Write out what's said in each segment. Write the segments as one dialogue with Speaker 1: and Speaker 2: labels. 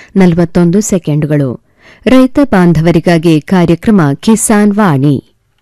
Speaker 1: ನಲವತ್ತೊಂದು ಸೆಕೆಂಡುಗಳು ರೈತ ಬಾಂಧವರಿಗಾಗಿ ಕಾರ್ಯಕ್ರಮ ಕಿಸಾನ್ ವಾಣಿ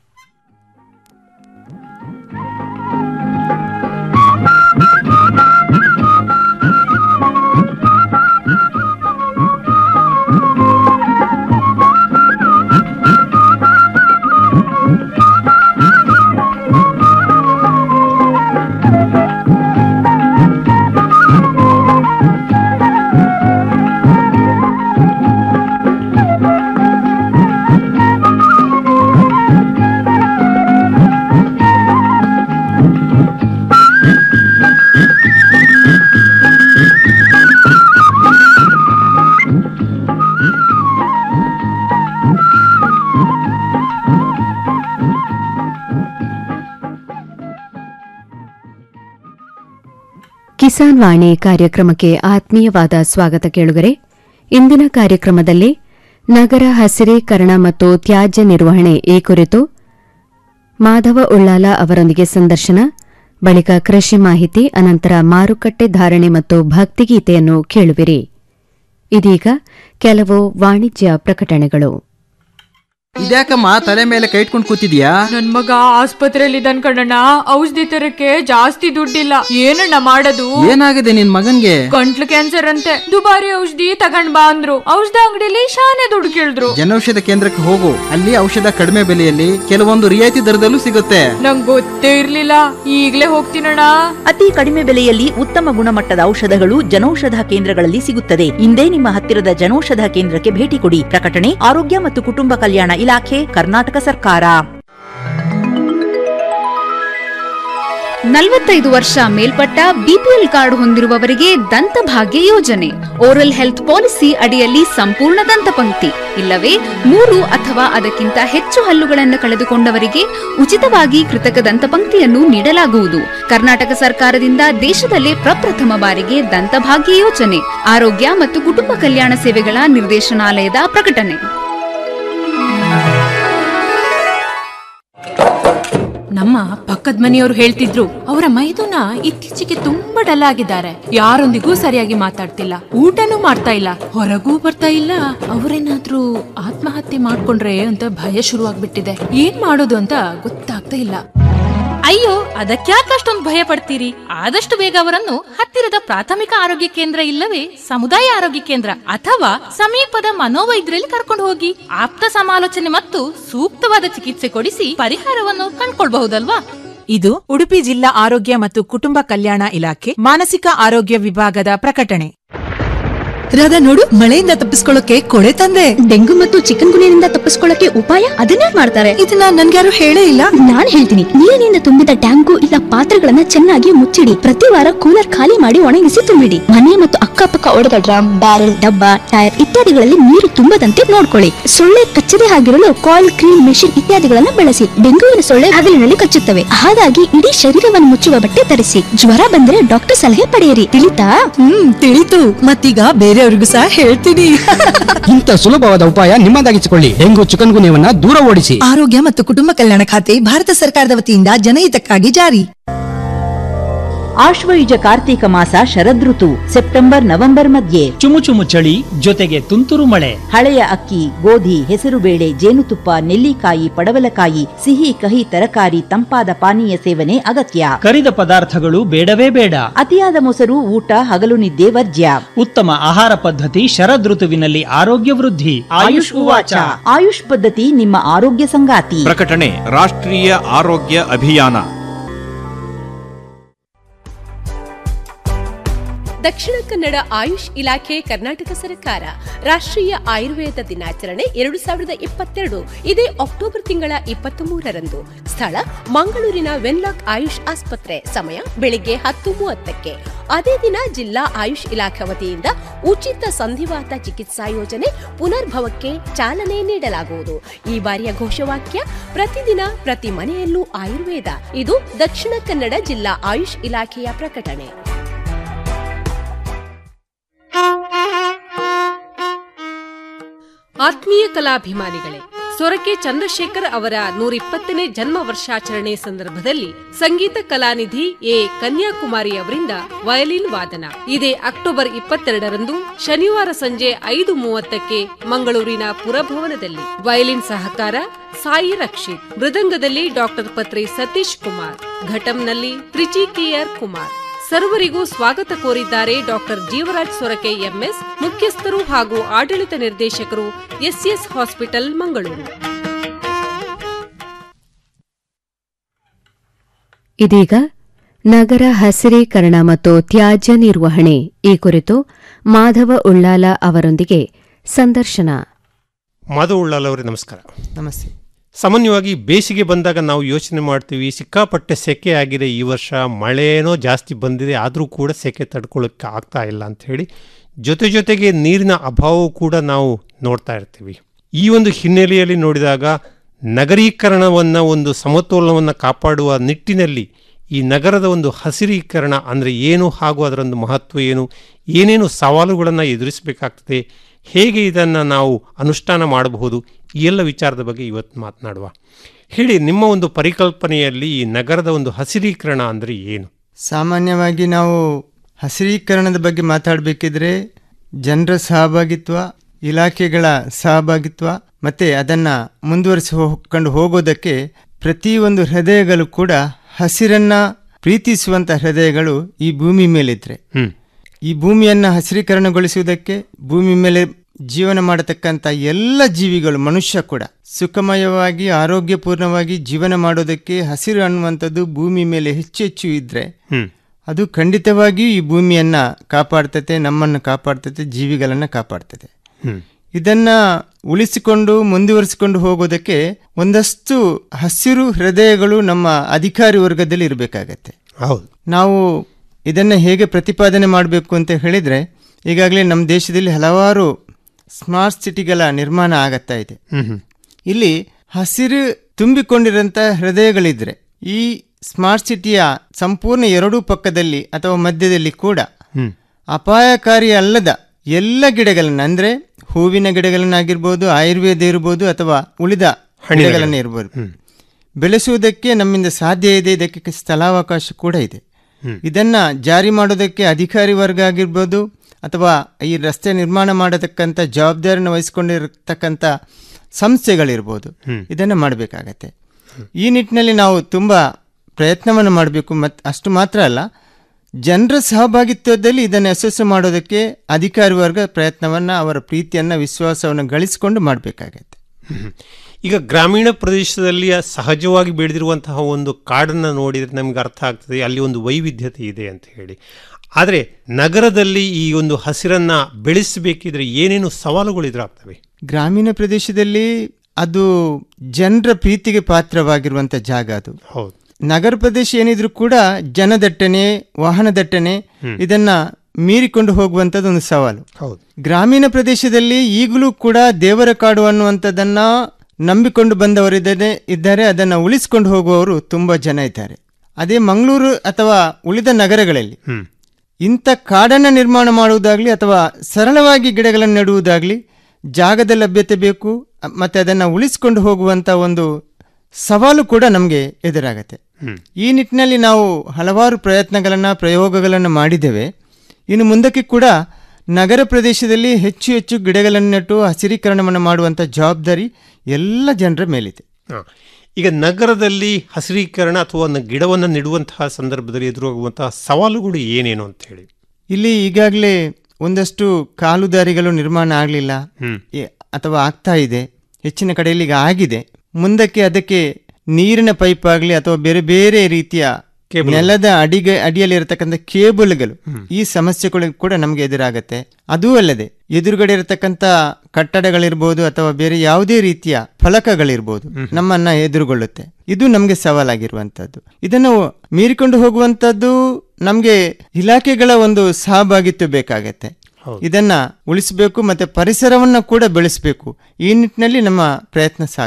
Speaker 1: ಕಿಸಾನ್ ವಾಣಿ ಕಾರ್ಯಕ್ರಮಕ್ಕೆ ಆತ್ಮೀಯವಾದ ಸ್ವಾಗತ ಕೇಳುಗರೆ ಇಂದಿನ ಕಾರ್ಯಕ್ರಮದಲ್ಲಿ ನಗರ ಹಸಿರೀಕರಣ ಮತ್ತು ತ್ಯಾಜ್ಯ ನಿರ್ವಹಣೆ ಈ ಕುರಿತು ಮಾಧವ ಉಳ್ಳಾಲ ಅವರೊಂದಿಗೆ ಸಂದರ್ಶನ ಬಳಿಕ ಕೃಷಿ ಮಾಹಿತಿ ಅನಂತರ ಮಾರುಕಟ್ಟೆ ಧಾರಣೆ ಮತ್ತು ಭಕ್ತಿಗೀತೆಯನ್ನು ಕೇಳುವಿರಿ ಇದೀಗ ಕೆಲವು ವಾಣಿಜ್ಯ ಪ್ರಕಟಣೆಗಳು
Speaker 2: ಇದ್ಯಾಕಮ್ಮ ತಲೆ ಮೇಲೆ ಕೈ ಇಟ್ಕೊಂಡು ಕೂತಿದ್ಯಾ
Speaker 3: ನನ್ ಮಗ ಆಸ್ಪತ್ರೆಯಲ್ಲಿ ಇದ್ದಾನ್ ಕಣಣ್ಣ ಔಷಧಿ ತರಕ್ಕೆ ಜಾಸ್ತಿ ದುಡ್ಡಿಲ್ಲ ಏನಣ್ಣ ಮಾಡೋದು
Speaker 2: ಏನಾಗಿದೆ ನಿನ್ ಮಗನ್ಗೆ
Speaker 3: ಗಂಟ್ಲು ಕ್ಯಾನ್ಸರ್ ಅಂತೆ ದುಬಾರಿ ಔಷಧಿ ತಗೊಂಡ್ ಬಾ ಅಂದ್ರು ಔಷಧ ಅಂಗಡಿಲಿ ಶಾನೆ ದುಡ್ಡು ಕೇಳಿದ್ರು
Speaker 2: ಜನೌಷಧ ಕೇಂದ್ರಕ್ಕೆ ಹೋಗು ಅಲ್ಲಿ ಔಷಧ ಕಡಿಮೆ ಬೆಲೆಯಲ್ಲಿ ಕೆಲವೊಂದು ರಿಯಾಯಿತಿ ದರದಲ್ಲೂ ಸಿಗುತ್ತೆ
Speaker 3: ನಂಗ್ ಗೊತ್ತೇ ಇರ್ಲಿಲ್ಲ ಈಗ್ಲೇ ಹೋಗ್ತೀನಣ್ಣ
Speaker 4: ಅತಿ ಕಡಿಮೆ ಬೆಲೆಯಲ್ಲಿ ಉತ್ತಮ ಗುಣಮಟ್ಟದ ಔಷಧಗಳು ಜನೌಷಧ ಕೇಂದ್ರಗಳಲ್ಲಿ ಸಿಗುತ್ತದೆ ಇಂದೇ ನಿಮ್ಮ ಹತ್ತಿರದ ಜನೌಷಧ ಕೇಂದ್ರಕ್ಕೆ ಭೇಟಿ ಕೊಡಿ ಪ್ರಕಟಣೆ ಆರೋಗ್ಯ ಮತ್ತು ಕುಟುಂಬ ಕಲ್ಯಾಣ ಇಲಾಖೆ ಕರ್ನಾಟಕ ಸರ್ಕಾರ
Speaker 5: ನಲವತ್ತೈದು ವರ್ಷ ಮೇಲ್ಪಟ್ಟ ಬಿಪಿಎಲ್ ಕಾರ್ಡ್ ಹೊಂದಿರುವವರಿಗೆ ದಂತಭಾಗ್ಯ ಯೋಜನೆ ಓರಲ್ ಹೆಲ್ತ್ ಪಾಲಿಸಿ ಅಡಿಯಲ್ಲಿ ಸಂಪೂರ್ಣ ದಂತಪಂಕ್ತಿ ಇಲ್ಲವೇ ಮೂರು ಅಥವಾ ಅದಕ್ಕಿಂತ ಹೆಚ್ಚು ಹಲ್ಲುಗಳನ್ನು ಕಳೆದುಕೊಂಡವರಿಗೆ ಉಚಿತವಾಗಿ ಕೃತಕ ದಂತಪಂಕ್ತಿಯನ್ನು ನೀಡಲಾಗುವುದು ಕರ್ನಾಟಕ ಸರ್ಕಾರದಿಂದ ದೇಶದಲ್ಲೇ ಪ್ರಪ್ರಥಮ ಬಾರಿಗೆ ದಂತಭಾಗ್ಯ ಯೋಜನೆ ಆರೋಗ್ಯ ಮತ್ತು ಕುಟುಂಬ ಕಲ್ಯಾಣ ಸೇವೆಗಳ ನಿರ್ದೇಶನಾಲಯದ ಪ್ರಕಟಣೆ
Speaker 6: ನಮ್ಮ ಪಕ್ಕದ ಮನೆಯವರು ಹೇಳ್ತಿದ್ರು ಅವರ ಮೈದುನ ಇತ್ತೀಚೆಗೆ ತುಂಬಾ ಡಲ್ ಆಗಿದ್ದಾರೆ ಯಾರೊಂದಿಗೂ ಸರಿಯಾಗಿ ಮಾತಾಡ್ತಿಲ್ಲ ಊಟನೂ ಮಾಡ್ತಾ ಇಲ್ಲ ಹೊರಗೂ ಬರ್ತಾ ಇಲ್ಲ ಅವರೇನಾದ್ರೂ ಆತ್ಮಹತ್ಯೆ ಮಾಡ್ಕೊಂಡ್ರೆ ಅಂತ ಭಯ ಶುರುವಾಗ್ಬಿಟ್ಟಿದೆ ಏನ್ ಮಾಡೋದು ಅಂತ ಗೊತ್ತಾಗ್ತಾ ಇಲ್ಲ
Speaker 7: ಅಯ್ಯೋ ಅದಕ್ಯಾಕೆ ಅಷ್ಟೊಂದು ಭಯ ಪಡ್ತೀರಿ ಆದಷ್ಟು ಬೇಗ ಅವರನ್ನು ಹತ್ತಿರದ ಪ್ರಾಥಮಿಕ ಆರೋಗ್ಯ ಕೇಂದ್ರ ಇಲ್ಲವೇ ಸಮುದಾಯ ಆರೋಗ್ಯ ಕೇಂದ್ರ ಅಥವಾ ಸಮೀಪದ ಮನೋವೈದ್ಯರಲ್ಲಿ ಕರ್ಕೊಂಡು ಹೋಗಿ ಆಪ್ತ ಸಮಾಲೋಚನೆ ಮತ್ತು ಸೂಕ್ತವಾದ ಚಿಕಿತ್ಸೆ ಕೊಡಿಸಿ ಪರಿಹಾರವನ್ನು ಕಂಡ್ಕೊಳ್ಬಹುದಲ್ವಾ
Speaker 8: ಇದು ಉಡುಪಿ ಜಿಲ್ಲಾ ಆರೋಗ್ಯ ಮತ್ತು ಕುಟುಂಬ ಕಲ್ಯಾಣ ಇಲಾಖೆ ಮಾನಸಿಕ ಆರೋಗ್ಯ ವಿಭಾಗದ ಪ್ರಕಟಣೆ
Speaker 9: ರಾಧಾ ನೋಡು ಮಳೆಯಿಂದ ತಪ್ಪಿಸ್ಕೊಳ್ಳೋಕೆ ಕೊಡೆ ತಂದೆ
Speaker 10: ಡೆಂಗು ಮತ್ತು ಚಿಕನ್ ಗುನಿಯಿಂದ ತಪ್ಪಿಸ್ಕೊಳ್ಳಕ್ಕೆ ಉಪಾಯ ಅದನ್ನೇ ಮಾಡ್ತಾರೆ
Speaker 9: ಇದನ್ನ ನನ್ಗ್ಯಾರು ಹೇಳೇ ಇಲ್ಲ
Speaker 10: ನಾನ್ ಹೇಳ್ತೀನಿ ನೀರಿನಿಂದ ತುಂಬಿದ ಟ್ಯಾಂಕು ಇಲ್ಲ ಪಾತ್ರೆಗಳನ್ನ ಚೆನ್ನಾಗಿ ಮುಚ್ಚಿಡಿ ಪ್ರತಿ ವಾರ ಕೂಲರ್ ಖಾಲಿ ಮಾಡಿ ಒಣಗಿಸಿ ತುಂಬಿಡಿ ಮನೆ ಮತ್ತು ಅಕ್ಕಪಕ್ಕ ಒಡೆದ ಡ್ರಮ್ ಬ್ಯಾರೆಲ್ ಡಬ್ಬ ಟೈರ್ ಇತ್ಯಾದಿಗಳಲ್ಲಿ ನೀರು ತುಂಬದಂತೆ ನೋಡ್ಕೊಳ್ಳಿ ಸೊಳ್ಳೆ ಕಚ್ಚದೆ ಆಗಿರಲು ಕಾಯಿಲ್ ಕ್ರೀಮ್ ಮೆಷಿನ್ ಇತ್ಯಾದಿಗಳನ್ನ ಬಳಸಿ ಡೆಂಗುವಿನ ಸೊಳ್ಳೆ ಹಗಲಿನಲ್ಲಿ ಕಚ್ಚುತ್ತವೆ ಹಾಗಾಗಿ ಇಡೀ ಶರೀರವನ್ನು ಮುಚ್ಚುವ ಬಟ್ಟೆ ಧರಿಸಿ ಜ್ವರ ಬಂದರೆ ಡಾಕ್ಟರ್ ಸಲಹೆ ಪಡೆಯಿರಿ ತಿಳಿತಾ
Speaker 9: ಹ್ಮ್ ತಿಳಿತು ಮತ್ತೀಗ ಬೇರೆಯವ್ರಿಗೂ ಸಹ ಹೇಳ್ತೀನಿ
Speaker 11: ಇಂಥ ಸುಲಭವಾದ ಉಪಾಯ ನಿಮ್ಮದಾಗಿಸಿಕೊಳ್ಳಿ ಡೆಂಗು ಚಿಕನ್ ಗುನ್ಯವನ್ನ ದೂರ ಓಡಿಸಿ
Speaker 9: ಆರೋಗ್ಯ ಮತ್ತು ಕುಟುಂಬ ಕಲ್ಯಾಣ ಖಾತೆ ಭಾರತ ಸರ್ಕಾರದ ವತಿಯಿಂದ ಜನಹಿತಕ್ಕಾಗಿ ಜಾರಿ
Speaker 4: ಆಶ್ವಯುಜ ಕಾರ್ತೀಕ ಮಾಸ ಶರದೃತು ಸೆಪ್ಟೆಂಬರ್ ನವೆಂಬರ್ ಮಧ್ಯೆ
Speaker 12: ಚುಮು ಚುಮು ಚಳಿ ಜೊತೆಗೆ ತುಂತುರು ಮಳೆ
Speaker 4: ಹಳೆಯ ಅಕ್ಕಿ ಗೋಧಿ ಹೆಸರುಬೇಳೆ ಜೇನುತುಪ್ಪ ನೆಲ್ಲಿಕಾಯಿ ಪಡವಲಕಾಯಿ ಸಿಹಿ ಕಹಿ ತರಕಾರಿ ತಂಪಾದ ಪಾನೀಯ ಸೇವನೆ ಅಗತ್ಯ
Speaker 12: ಕರಿದ ಪದಾರ್ಥಗಳು ಬೇಡವೇ ಬೇಡ
Speaker 4: ಅತಿಯಾದ ಮೊಸರು ಊಟ ಹಗಲು ನಿದ್ದೆ ವರ್ಜ್ಯ
Speaker 12: ಉತ್ತಮ ಆಹಾರ ಪದ್ಧತಿ ಶರದೃತುವಿನಲ್ಲಿ ಆರೋಗ್ಯ ವೃದ್ಧಿ ಆಯುಷ್ ಉವಾಚ
Speaker 4: ಆಯುಷ್ ಪದ್ಧತಿ ನಿಮ್ಮ ಆರೋಗ್ಯ ಸಂಗಾತಿ
Speaker 13: ಪ್ರಕಟಣೆ ರಾಷ್ಟ್ರೀಯ ಆರೋಗ್ಯ ಅಭಿಯಾನ
Speaker 14: ದಕ್ಷಿಣ ಕನ್ನಡ ಆಯುಷ್ ಇಲಾಖೆ ಕರ್ನಾಟಕ ಸರ್ಕಾರ ರಾಷ್ಟ್ರೀಯ ಆಯುರ್ವೇದ ದಿನಾಚರಣೆ ಎರಡು ಸಾವಿರದ ಇಪ್ಪತ್ತೆರಡು ಇದೇ ಅಕ್ಟೋಬರ್ ತಿಂಗಳ ಇಪ್ಪತ್ತ್ ಮೂರರಂದು ಸ್ಥಳ ಮಂಗಳೂರಿನ ವೆನ್ಲಾಕ್ ಆಯುಷ್ ಆಸ್ಪತ್ರೆ ಸಮಯ ಬೆಳಿಗ್ಗೆ ಹತ್ತು ಮೂವತ್ತಕ್ಕೆ ಅದೇ ದಿನ ಜಿಲ್ಲಾ ಆಯುಷ್ ಇಲಾಖೆ ವತಿಯಿಂದ ಉಚಿತ ಸಂಧಿವಾತ ಚಿಕಿತ್ಸಾ ಯೋಜನೆ ಪುನರ್ಭವಕ್ಕೆ ಚಾಲನೆ ನೀಡಲಾಗುವುದು ಈ ಬಾರಿಯ ಘೋಷವಾಕ್ಯ ಪ್ರತಿದಿನ ಪ್ರತಿ ಮನೆಯಲ್ಲೂ ಆಯುರ್ವೇದ ಇದು ದಕ್ಷಿಣ ಕನ್ನಡ ಜಿಲ್ಲಾ ಆಯುಷ್ ಇಲಾಖೆಯ ಪ್ರಕಟಣೆ
Speaker 15: ಆತ್ಮೀಯ ಕಲಾಭಿಮಾನಿಗಳೇ
Speaker 14: ಸೊರಕೆ ಚಂದ್ರಶೇಖರ್ ಅವರ ನೂರಿಪ್ಪತ್ತನೇ ಜನ್ಮ ವರ್ಷಾಚರಣೆ ಸಂದರ್ಭದಲ್ಲಿ ಸಂಗೀತ ಕಲಾನಿಧಿ ಎ ಕನ್ಯಾಕುಮಾರಿ ಅವರಿಂದ ವಯಲಿನ್ ವಾದನ ಇದೇ ಅಕ್ಟೋಬರ್ ಇಪ್ಪತ್ತೆರಡರಂದು ಶನಿವಾರ ಸಂಜೆ ಐದು ಮೂವತ್ತಕ್ಕೆ ಮಂಗಳೂರಿನ ಪುರಭವನದಲ್ಲಿ ವಯಲಿನ್ ಸಹಕಾರ ಸಾಯಿ ರಕ್ಷಿತ್ ಮೃದಂಗದಲ್ಲಿ ಡಾಕ್ಟರ್ ಪತ್ರಿ ಸತೀಶ್ ಕುಮಾರ್ ಘಟಂನಲ್ಲಿ ತ್ರಿಚಿ ಕೆಆರ್ ಕುಮಾರ್ ಸರ್ವರಿಗೂ ಸ್ವಾಗತ ಕೋರಿದ್ದಾರೆ ಡಾಕ್ಟರ್ ಜೀವರಾಜ್ ಸೊರಕೆ ಎಂಎಸ್ ಮುಖ್ಯಸ್ಥರು ಹಾಗೂ ಆಡಳಿತ ನಿರ್ದೇಶಕರು ಎಸ್ಎಸ್ ಹಾಸ್ಪಿಟಲ್ ಮಂಗಳೂರು
Speaker 1: ಇದೀಗ ನಗರ ಹಸಿರೀಕರಣ ಮತ್ತು ತ್ಯಾಜ್ಯ ನಿರ್ವಹಣೆ ಈ ಕುರಿತು ಮಾಧವ ಉಳ್ಳಾಲ ಅವರೊಂದಿಗೆ ಸಂದರ್ಶನ
Speaker 15: ಮಾಧವ ಉಳ್ಳಾಲ್ ಅವರೇ ನಮಸ್ಕಾರ
Speaker 16: ನಮಸ್ತೆ
Speaker 15: ಸಾಮಾನ್ಯವಾಗಿ ಬೇಸಿಗೆ ಬಂದಾಗ ನಾವು ಯೋಚನೆ ಮಾಡ್ತೀವಿ ಸಿಕ್ಕಾಪಟ್ಟೆ ಸೆಕೆ ಆಗಿದೆ ಈ ವರ್ಷ ಮಳೆನೋ ಜಾಸ್ತಿ ಬಂದಿದೆ ಆದರೂ ಕೂಡ ಸೆಕೆ ತಡ್ಕೊಳ್ಳೋಕ್ಕೆ ಆಗ್ತಾ ಇಲ್ಲ ಅಂತ ಹೇಳಿ ಜೊತೆ ಜೊತೆಗೆ ನೀರಿನ ಅಭಾವವೂ ಕೂಡ ನಾವು ನೋಡ್ತಾ ಇರ್ತೀವಿ ಈ ಒಂದು ಹಿನ್ನೆಲೆಯಲ್ಲಿ ನೋಡಿದಾಗ ನಗರೀಕರಣವನ್ನು ಒಂದು ಸಮತೋಲನವನ್ನು ಕಾಪಾಡುವ ನಿಟ್ಟಿನಲ್ಲಿ ಈ ನಗರದ ಒಂದು ಹಸಿರೀಕರಣ ಅಂದರೆ ಏನು ಹಾಗೂ ಅದರೊಂದು ಮಹತ್ವ ಏನು ಏನೇನು ಸವಾಲುಗಳನ್ನು ಎದುರಿಸಬೇಕಾಗ್ತದೆ ಹೇಗೆ ಇದನ್ನು ನಾವು ಅನುಷ್ಠಾನ ಮಾಡಬಹುದು ಈ ಎಲ್ಲ ವಿಚಾರದ ಬಗ್ಗೆ ಇವತ್ತು ಮಾತನಾಡುವ ಹೇಳಿ ನಿಮ್ಮ ಒಂದು ಪರಿಕಲ್ಪನೆಯಲ್ಲಿ ಈ ನಗರದ ಒಂದು ಹಸಿರೀಕರಣ ಅಂದರೆ ಏನು
Speaker 16: ಸಾಮಾನ್ಯವಾಗಿ ನಾವು ಹಸಿರೀಕರಣದ ಬಗ್ಗೆ ಮಾತಾಡಬೇಕಿದ್ರೆ ಜನರ ಸಹಭಾಗಿತ್ವ ಇಲಾಖೆಗಳ ಸಹಭಾಗಿತ್ವ ಮತ್ತೆ ಅದನ್ನು ಮುಂದುವರಿಸಿ ಹೋಗ್ಕೊಂಡು ಹೋಗೋದಕ್ಕೆ ಪ್ರತಿಯೊಂದು ಹೃದಯಗಳು ಕೂಡ ಹಸಿರನ್ನ ಪ್ರೀತಿಸುವಂಥ ಹೃದಯಗಳು ಈ ಭೂಮಿ ಮೇಲಿದ್ರೆ
Speaker 15: ಹ್ಮ್.
Speaker 16: ಈ ಭೂಮಿಯನ್ನು ಹಸಿರೀಕರಣಗೊಳಿಸುವುದಕ್ಕೆ ಭೂಮಿ ಮೇಲೆ ಜೀವನ ಮಾಡತಕ್ಕಂಥ ಎಲ್ಲ ಜೀವಿಗಳು ಮನುಷ್ಯ ಕೂಡ ಸುಖಮಯವಾಗಿ ಆರೋಗ್ಯಪೂರ್ಣವಾಗಿ ಜೀವನ ಮಾಡೋದಕ್ಕೆ ಹಸಿರು ಅನ್ನುವಂಥದ್ದು ಭೂಮಿ ಮೇಲೆ ಹೆಚ್ಚು ಹೆಚ್ಚು ಇದ್ರೆ
Speaker 15: ಹ್ಮ್.
Speaker 16: ಅದು ಖಂಡಿತವಾಗಿಯೂ ಈ ಭೂಮಿಯನ್ನ ಕಾಪಾಡ್ತತೆ ನಮ್ಮನ್ನು ಕಾಪಾಡ್ತತೆ ಜೀವಿಗಳನ್ನು ಕಾಪಾಡ್ತದೆ
Speaker 15: ಹ್ಮ್.
Speaker 16: ಇದನ್ನ ಉಳಿಸಿಕೊಂಡು ಮುಂದುವರಿಸಿಕೊಂಡು ಹೋಗೋದಕ್ಕೆ ಒಂದಷ್ಟು ಹಸಿರು ಹೃದಯಗಳು ನಮ್ಮ ಅಧಿಕಾರಿ ವರ್ಗದಲ್ಲಿ ಇರಬೇಕಾಗತ್ತೆ
Speaker 15: ಹೌದು
Speaker 16: ನಾವು ಇದನ್ನು ಹೇಗೆ ಪ್ರತಿಪಾದನೆ ಮಾಡಬೇಕು ಅಂತ ಹೇಳಿದರೆ ಈಗಾಗಲೇ ನಮ್ಮ ದೇಶದಲ್ಲಿ ಹಲವಾರು ಸ್ಮಾರ್ಟ್ ಸಿಟಿಗಳ ನಿರ್ಮಾಣ ಆಗತ್ತಾ ಇದೆ
Speaker 15: ಹ್ಮ್ ಹ್ಮ್.
Speaker 16: ಇಲ್ಲಿ ಹಸಿರು ತುಂಬಿಕೊಂಡಿರೋಂಥ ಹೃದಯಗಳಿದ್ರೆ ಈ ಸ್ಮಾರ್ಟ್ ಸಿಟಿಯ ಸಂಪೂರ್ಣ ಎರಡೂ ಪಕ್ಕದಲ್ಲಿ ಅಥವಾ ಮಧ್ಯದಲ್ಲಿ ಕೂಡ
Speaker 15: ಹ್ಮ್.
Speaker 16: ಅಪಾಯಕಾರಿ ಅಲ್ಲದ ಎಲ್ಲ ಗಿಡಗಳನ್ನು ಅಂದರೆ ಹೂವಿನ ಗಿಡಗಳನ್ನಾಗಿರ್ಬೋದು ಆಯುರ್ವೇದ ಇರ್ಬೋದು ಅಥವಾ ಉಳಿದ
Speaker 15: ಹಣ್ಣಿನ
Speaker 16: ಗಿಡಗಳನ್ನು
Speaker 15: ಗಿಡ.
Speaker 16: ಇರ್ಬೋದು
Speaker 15: ಹ್ಮ್.
Speaker 16: ಬೆಳೆಸುವುದಕ್ಕೆ ನಮ್ಮಿಂದ ಸಾಧ್ಯ ಇದೆ ಇದಕ್ಕೆ ಸ್ಥಳಾವಕಾಶ ಕೂಡ ಇದೆ
Speaker 15: ಹ್ಮ್.
Speaker 16: ಇದನ್ನ ಜಾರಿ ಮಾಡೋದಕ್ಕೆ ಅಧಿಕಾರಿ ವರ್ಗ ಆಗಿರ್ಬೋದು ಅಥವಾ ಈ ರಸ್ತೆ ನಿರ್ಮಾಣ ಮಾಡತಕ್ಕಂಥ ಜವಾಬ್ದಾರಿನ ವಹಿಸ್ಕೊಂಡಿರತಕ್ಕಂಥ ಸಂಸ್ಥೆಗಳಿರ್ಬೋದು
Speaker 15: ಹ್ಮ್.
Speaker 16: ಇದನ್ನು ಮಾಡಬೇಕಾಗತ್ತೆ ಈ ನಿಟ್ಟಿನಲ್ಲಿ ನಾವು ತುಂಬ ಪ್ರಯತ್ನವನ್ನು ಮಾಡಬೇಕು ಮತ್ತು ಅಷ್ಟು ಮಾತ್ರ ಅಲ್ಲ ಜನರ ಸಹಭಾಗಿತ್ವದಲ್ಲಿ ಇದನ್ನು ಯಶಸ್ಸು ಮಾಡೋದಕ್ಕೆ ಅಧಿಕಾರಿ ವರ್ಗ ಪ್ರಯತ್ನವನ್ನು ಅವರ ಪ್ರೀತಿಯನ್ನು ವಿಶ್ವಾಸವನ್ನು ಗಳಿಸಿಕೊಂಡು ಮಾಡಬೇಕಾಗತ್ತೆ
Speaker 15: ಹ್ಮ್. ಈಗ ಗ್ರಾಮೀಣ ಪ್ರದೇಶದಲ್ಲಿ ಸಹಜವಾಗಿ ಬೆಳೆದಿರುವಂತಹ ಒಂದು ಕಾಡನ್ನು ನೋಡಿದರೆ ನಮ್ಗೆ ಅರ್ಥ ಆಗ್ತದೆ ಅಲ್ಲಿ ಒಂದು ವೈವಿಧ್ಯತೆ ಇದೆ ಅಂತ ಹೇಳಿ ಆದರೆ ನಗರದಲ್ಲಿ ಈ ಒಂದು ಹಸಿರನ್ನ ಬೆಳೆಸಬೇಕಿದ್ರೆ ಏನೇನು ಸವಾಲುಗಳು ಎದುರಾಗ್ತವೆ
Speaker 16: ಗ್ರಾಮೀಣ ಪ್ರದೇಶದಲ್ಲಿ ಅದು ಜನರ ಪ್ರೀತಿಗೆ ಪಾತ್ರವಾಗಿರುವಂಥ ಜಾಗ ಅದು
Speaker 15: ಹೌದು
Speaker 16: ನಗರ ಪ್ರದೇಶ ಏನಿದ್ರು ಕೂಡ ಜನದಟ್ಟಣೆ ವಾಹನ ದಟ್ಟಣೆ
Speaker 15: ಹ್ಮ್.
Speaker 16: ಇದನ್ನ ಮೀರಿಕೊಂಡು ಹೋಗುವಂಥದ್ದು ಒಂದು ಸವಾಲು
Speaker 15: ಹೌದು
Speaker 16: ಗ್ರಾಮೀಣ ಪ್ರದೇಶದಲ್ಲಿ ಈಗಲೂ ಕೂಡ ದೇವರ ಕಾಡು ಅನ್ನುವಂಥದ್ದನ್ನ ನಂಬಿಕೊಂಡು ಬಂದವರಿದ್ದಾರೆ ಇದ್ದಾರೆ ಅದನ್ನು ಉಳಿಸ್ಕೊಂಡು ಹೋಗುವವರು ತುಂಬ ಜನ ಇದ್ದಾರೆ ಅದೇ ಮಂಗಳೂರು ಅಥವಾ ಉಳಿದ ನಗರಗಳಲ್ಲಿ
Speaker 15: ಹ್ಮ್.
Speaker 16: ಇಂಥ ಕಾಡನ್ನು ನಿರ್ಮಾಣ ಮಾಡುವುದಾಗಲಿ ಅಥವಾ ಸರಳವಾಗಿ ಗಿಡಗಳನ್ನು ನೆಡುವುದಾಗಲಿ ಜಾಗದ ಲಭ್ಯತೆ ಬೇಕು ಅ- ಮತ್ತೆ ಅದನ್ನು ಉಳಿಸ್ಕೊಂಡು ಹೋಗುವಂಥ ಒಂದು ಸವಾಲು ಕೂಡ ನಮಗೆ ಎದುರಾಗತ್ತೆ
Speaker 15: ಹ್ಮ್.
Speaker 16: ಈ ನಿಟ್ಟಿನಲ್ಲಿ ನಾವು ಹಲವಾರು ಪ್ರಯತ್ನಗಳನ್ನು ಪ್ರಯೋಗಗಳನ್ನು ಮಾಡಿದ್ದೇವೆ ಇನ್ನು ಮುಂದಕ್ಕೆ ಕೂಡ ನಗರ ಪ್ರದೇಶದಲ್ಲಿ ಹೆಚ್ಚು ಹೆಚ್ಚು ಗಿಡಗಳನ್ನು ನೆಟ್ಟು ಹಸಿರೀಕರಣವನ್ನು ಮಾಡುವಂಥ ಜವಾಬ್ದಾರಿ ಎಲ್ಲ ಜನರ ಮೇಲಿದೆ
Speaker 15: ಹ. ಈಗ ನಗರದಲ್ಲಿ ಹಸಿರೀಕರಣ ಅಥವಾ ನ- ಗಿಡವನ್ನು ನೆಡುವಂತಹ ಸಂದರ್ಭದಲ್ಲಿ ಎದುರಾಗುವಂತಹ ಸವಾಲುಗಳು ಏನೇನು ಅಂತ ಹೇಳಿ
Speaker 16: ಇಲ್ಲಿ ಈಗಾಗಲೇ ಒಂದಷ್ಟು ಕಾಲುದಾರಿಗಳು ನಿರ್ಮಾಣ ಆಗಲಿಲ್ಲ
Speaker 15: ಹ್ಮ್.
Speaker 16: ಅಥವಾ ಆಗ್ತಾ ಇದೆ ಹೆಚ್ಚಿನ ಕಡೆಯಲ್ಲಿ ಈಗ ಆಗಿದೆ ಮುಂದಕ್ಕೆ ಅದಕ್ಕೆ ನೀರಿನ ಪೈಪ್ ಆಗಲಿ ಅಥವಾ ಬೇರೆ ಬೇರೆ ರೀತಿಯ
Speaker 15: ಕೇಬಲ್.
Speaker 16: ನೆಲದ ಅಡಿಗೆ ಅಡಿಯಲ್ಲಿ ಇರತಕ್ಕಂಥ ಕೇಬಲ್ಗಳು ಈ ಸಮಸ್ಯೆಗಳು ಕೂಡ ನಮಗೆ ಎದುರಾಗತ್ತೆ ಅದೂ ಅಲ್ಲದೆ ಎದುರುಗಡೆ ಇರತಕ್ಕಂಥ ಕಟ್ಟಡಗಳಿರ್ಬೋದು ಅಥವಾ ಬೇರೆ ಯಾವುದೇ ರೀತಿಯ ಫಲಕಗಳಿರ್ಬೋದು ನಮ್ಮನ್ನ ಎದುರುಗೊಳ್ಳುತ್ತೆ ಇದು ನಮಗೆ ಸವಾಲಾಗಿರುವಂತದ್ದು ಇದನ್ನು ಮೀರಿಕೊಂಡು ಹೋಗುವಂತದ್ದು ನಮಗೆ ಇಲಾಖೆಗಳ ಒಂದು ಸಹಭಾಗಿತ್ವ ಬೇಕಾಗತ್ತೆ
Speaker 15: ಹೌದು.
Speaker 16: ಇದನ್ನ ಉಳಿಸಬೇಕು ಮತ್ತೆ ಪರಿಸರವನ್ನ ಕೂಡ ಬೆಳೆಸಬೇಕು ಈ ನಿಟ್ಟಿನಲ್ಲಿ ನಮ್ಮ ಪ್ರಯತ್ನ ಸಾಗಬೇಕು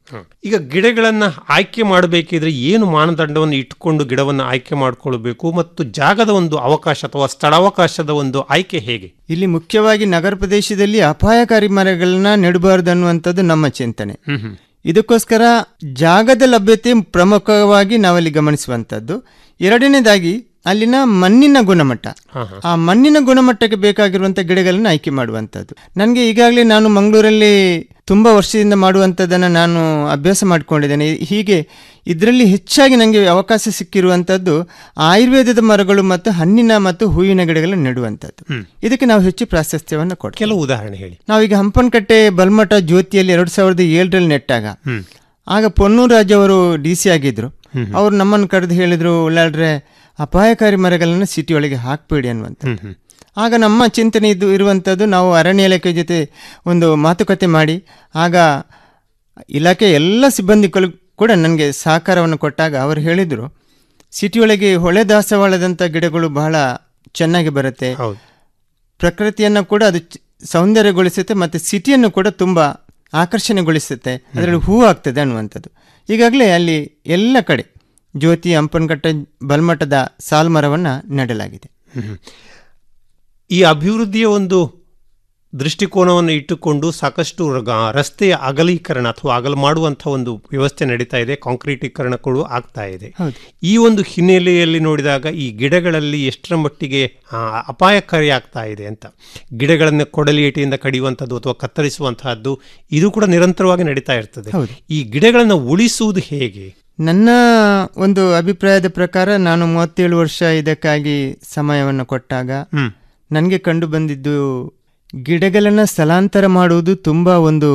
Speaker 15: ಈಗ ಗಿಡಗಳನ್ನ ಆಯ್ಕೆ ಮಾಡಬೇಕಿದ್ರೆ ಏನು ಮಾನದಂಡವನ್ನು ಇಟ್ಕೊಂಡು ಗಿಡವನ್ನು ಆಯ್ಕೆ ಮಾಡಿಕೊಳ್ಬೇಕು ಮತ್ತು ಜಾಗದ ಒಂದು ಅವಕಾಶ ಅಥವಾ ಸ್ಥಳಾವಕಾಶದ ಒಂದು ಆಯ್ಕೆ ಹೇಗೆ
Speaker 16: ಇಲ್ಲಿ ಮುಖ್ಯವಾಗಿ ನಗರ ಪ್ರದೇಶದಲ್ಲಿ ಅಪಾಯಕಾರಿ ಮರಗಳನ್ನ ನೆಡಬಾರದು ಅನ್ನುವಂಥದ್ದು ನಮ್ಮ ಚಿಂತನೆ ಇದಕ್ಕೋಸ್ಕರ ಜಾಗದ ಲಭ್ಯತೆ ಪ್ರಮುಖವಾಗಿ ನಾವಲ್ಲಿ ಗಮನಿಸುವಂಥದ್ದು ಎರಡನೇದಾಗಿ ಅಲ್ಲಿನ ಮಣ್ಣಿನ ಗುಣಮಟ್ಟ ಆ ಮಣ್ಣಿನ ಗುಣಮಟ್ಟಕ್ಕೆ ಬೇಕಾಗಿರುವಂಥ ಗಿಡಗಳನ್ನ ಆಯ್ಕೆ ಮಾಡುವಂಥದ್ದು ನನಗೆ ಈಗಾಗಲೇ ನಾನು ಮಂಗಳೂರಲ್ಲಿ ತುಂಬ ವರ್ಷದಿಂದ ಮಾಡುವಂಥದ್ದನ್ನು ನಾನು ಅಭ್ಯಾಸ ಮಾಡಿಕೊಂಡಿದ್ದೇನೆ ಹೀಗೆ ಇದರಲ್ಲಿ ಹೆಚ್ಚಾಗಿ ನನಗೆ ಅವಕಾಶ ಸಿಕ್ಕಿರುವಂಥದ್ದು ಆಯುರ್ವೇದದ ಮರಗಳು ಮತ್ತು ಹಣ್ಣಿನ ಮತ್ತು ಹೂವಿನ ಗಿಡಗಳನ್ನು ನೆಡುವಂಥದ್ದು ಇದಕ್ಕೆ ನಾವು ಹೆಚ್ಚು ಪ್ರಾಶಸ್ತ್ಯವನ್ನು ಕೊಡ್ತೀವಿ
Speaker 15: ಕೆಲವು ಉದಾಹರಣೆ ಹೇಳಿ
Speaker 16: ನಾವೀಗ ಹಂಪನಕಟ್ಟೆ ಬಲ್ಮಠ ಜ್ಯೋತಿಯಲ್ಲಿ ಎರಡು ಸಾವಿರದ ಏಳರಲ್ಲಿ ನೆಟ್ಟಾಗ ಆಗ ಪೊನ್ನೂರಾಜ್ ಅವರು ಡಿ ಸಿ ಆಗಿದ್ರು ಅವ್ರು ನಮ್ಮನ್ನು ಕರೆದು ಹೇಳಿದ್ರು ಉಳ್ಳಾಡ್ರೆ ಅಪಾಯಕಾರಿ ಮರಗಳನ್ನು ಸಿಟಿ ಒಳಗೆ ಹಾಕ್ಬೇಡಿ ಅನ್ನುವಂಥ ಆಗ ನಮ್ಮ ಚಿಂತನೆ ಇದು ಇರುವಂಥದ್ದು ನಾವು ಅರಣ್ಯ ಇಲಾಖೆ ಜೊತೆ ಒಂದು ಮಾತುಕತೆ ಮಾಡಿ ಆಗ ಇಲಾಖೆ ಎಲ್ಲ ಸಿಬ್ಬಂದಿಗಳು ಕೂಡ ನನಗೆ ಸಹಕಾರವನ್ನು ಕೊಟ್ಟಾಗ ಅವರು ಹೇಳಿದರು ಸಿಟಿಯೊಳಗೆ ಹೊಳೆ ದಾಸವಾಳದಂಥ ಗಿಡಗಳು ಬಹಳ ಚೆನ್ನಾಗಿ ಬರುತ್ತೆ ಪ್ರಕೃತಿಯನ್ನು ಕೂಡ ಅದು ಚ- ಸೌಂದರ್ಯಗೊಳಿಸುತ್ತೆ ಮತ್ತು ಸಿಟಿಯನ್ನು ಕೂಡ ತುಂಬ ಆಕರ್ಷಣೆಗೊಳಿಸುತ್ತೆ ಅದರಲ್ಲಿ ಹೂ ಆಗ್ತದೆ ಅನ್ನುವಂಥದ್ದು ಈಗಾಗಲೇ ಅಲ್ಲಿ ಎಲ್ಲ ಕಡೆ ಜ್ಯೋತಿ ಹಂಪನಕಟ್ಟೆ ಬಲ್ಮಠದ ಸಾಲ್ಮರವನ್ನು ನೆಡಲಾಗಿದೆ
Speaker 15: ಈ ಅಭಿವೃದ್ಧಿಯ ಒಂದು ದೃಷ್ಟಿಕೋನವನ್ನು ಇಟ್ಟುಕೊಂಡು ಸಾಕಷ್ಟು ಗ- ರಸ್ತೆಯ ಅಗಲೀಕರಣ ಅಥವಾ ಅಗಲ ಮಾಡುವಂಥ ಒಂದು ವ್ಯವಸ್ಥೆ ನಡೀತಾ ಇದೆ ಕಾಂಕ್ರೀಟೀಕರಣಗಳು ಆಗ್ತಾ ಇದೆ
Speaker 16: ಹೌದು.
Speaker 15: ಈ ಒಂದು ಹಿನ್ನೆಲೆಯಲ್ಲಿ ನೋಡಿದಾಗ ಈ ಗಿಡಗಳಲ್ಲಿ ಎಷ್ಟರ ಮಟ್ಟಿಗೆ ಆ, ಅಪಾಯಕಾರಿ ಆಗ್ತಾ ಇದೆ ಅಂತ ಗಿಡಗಳನ್ನು ಕೊಡಲಿಯಟಿಯಿಂದ ಕಡಿಯುವಂಥದ್ದು ಅಥವಾ ಕತ್ತರಿಸುವಂತಹದ್ದು ಇದು ಕೂಡ ನಿರಂತರವಾಗಿ ನಡೀತಾ ಇರ್ತದೆ
Speaker 16: ಹೌದು.
Speaker 15: ಈ ಗಿಡಗಳನ್ನು ಉಳಿಸುವುದು ಹೇಗೆ
Speaker 16: ನನ್ನ ಒಂದು ಅಭಿಪ್ರಾಯದ ಪ್ರಕಾರ ನಾನು ಮೂವತ್ತೇಳು ವರ್ಷ ಇದಕ್ಕಾಗಿ ಸಮಯವನ್ನು ಕೊಟ್ಟಾಗ ನನಗೆ ಕಂಡು ಬಂದಿದ್ದು ಗಿಡಗಳನ್ನು ಸ್ಥಳಾಂತರ ಮಾಡುವುದು ತುಂಬ ಒಂದು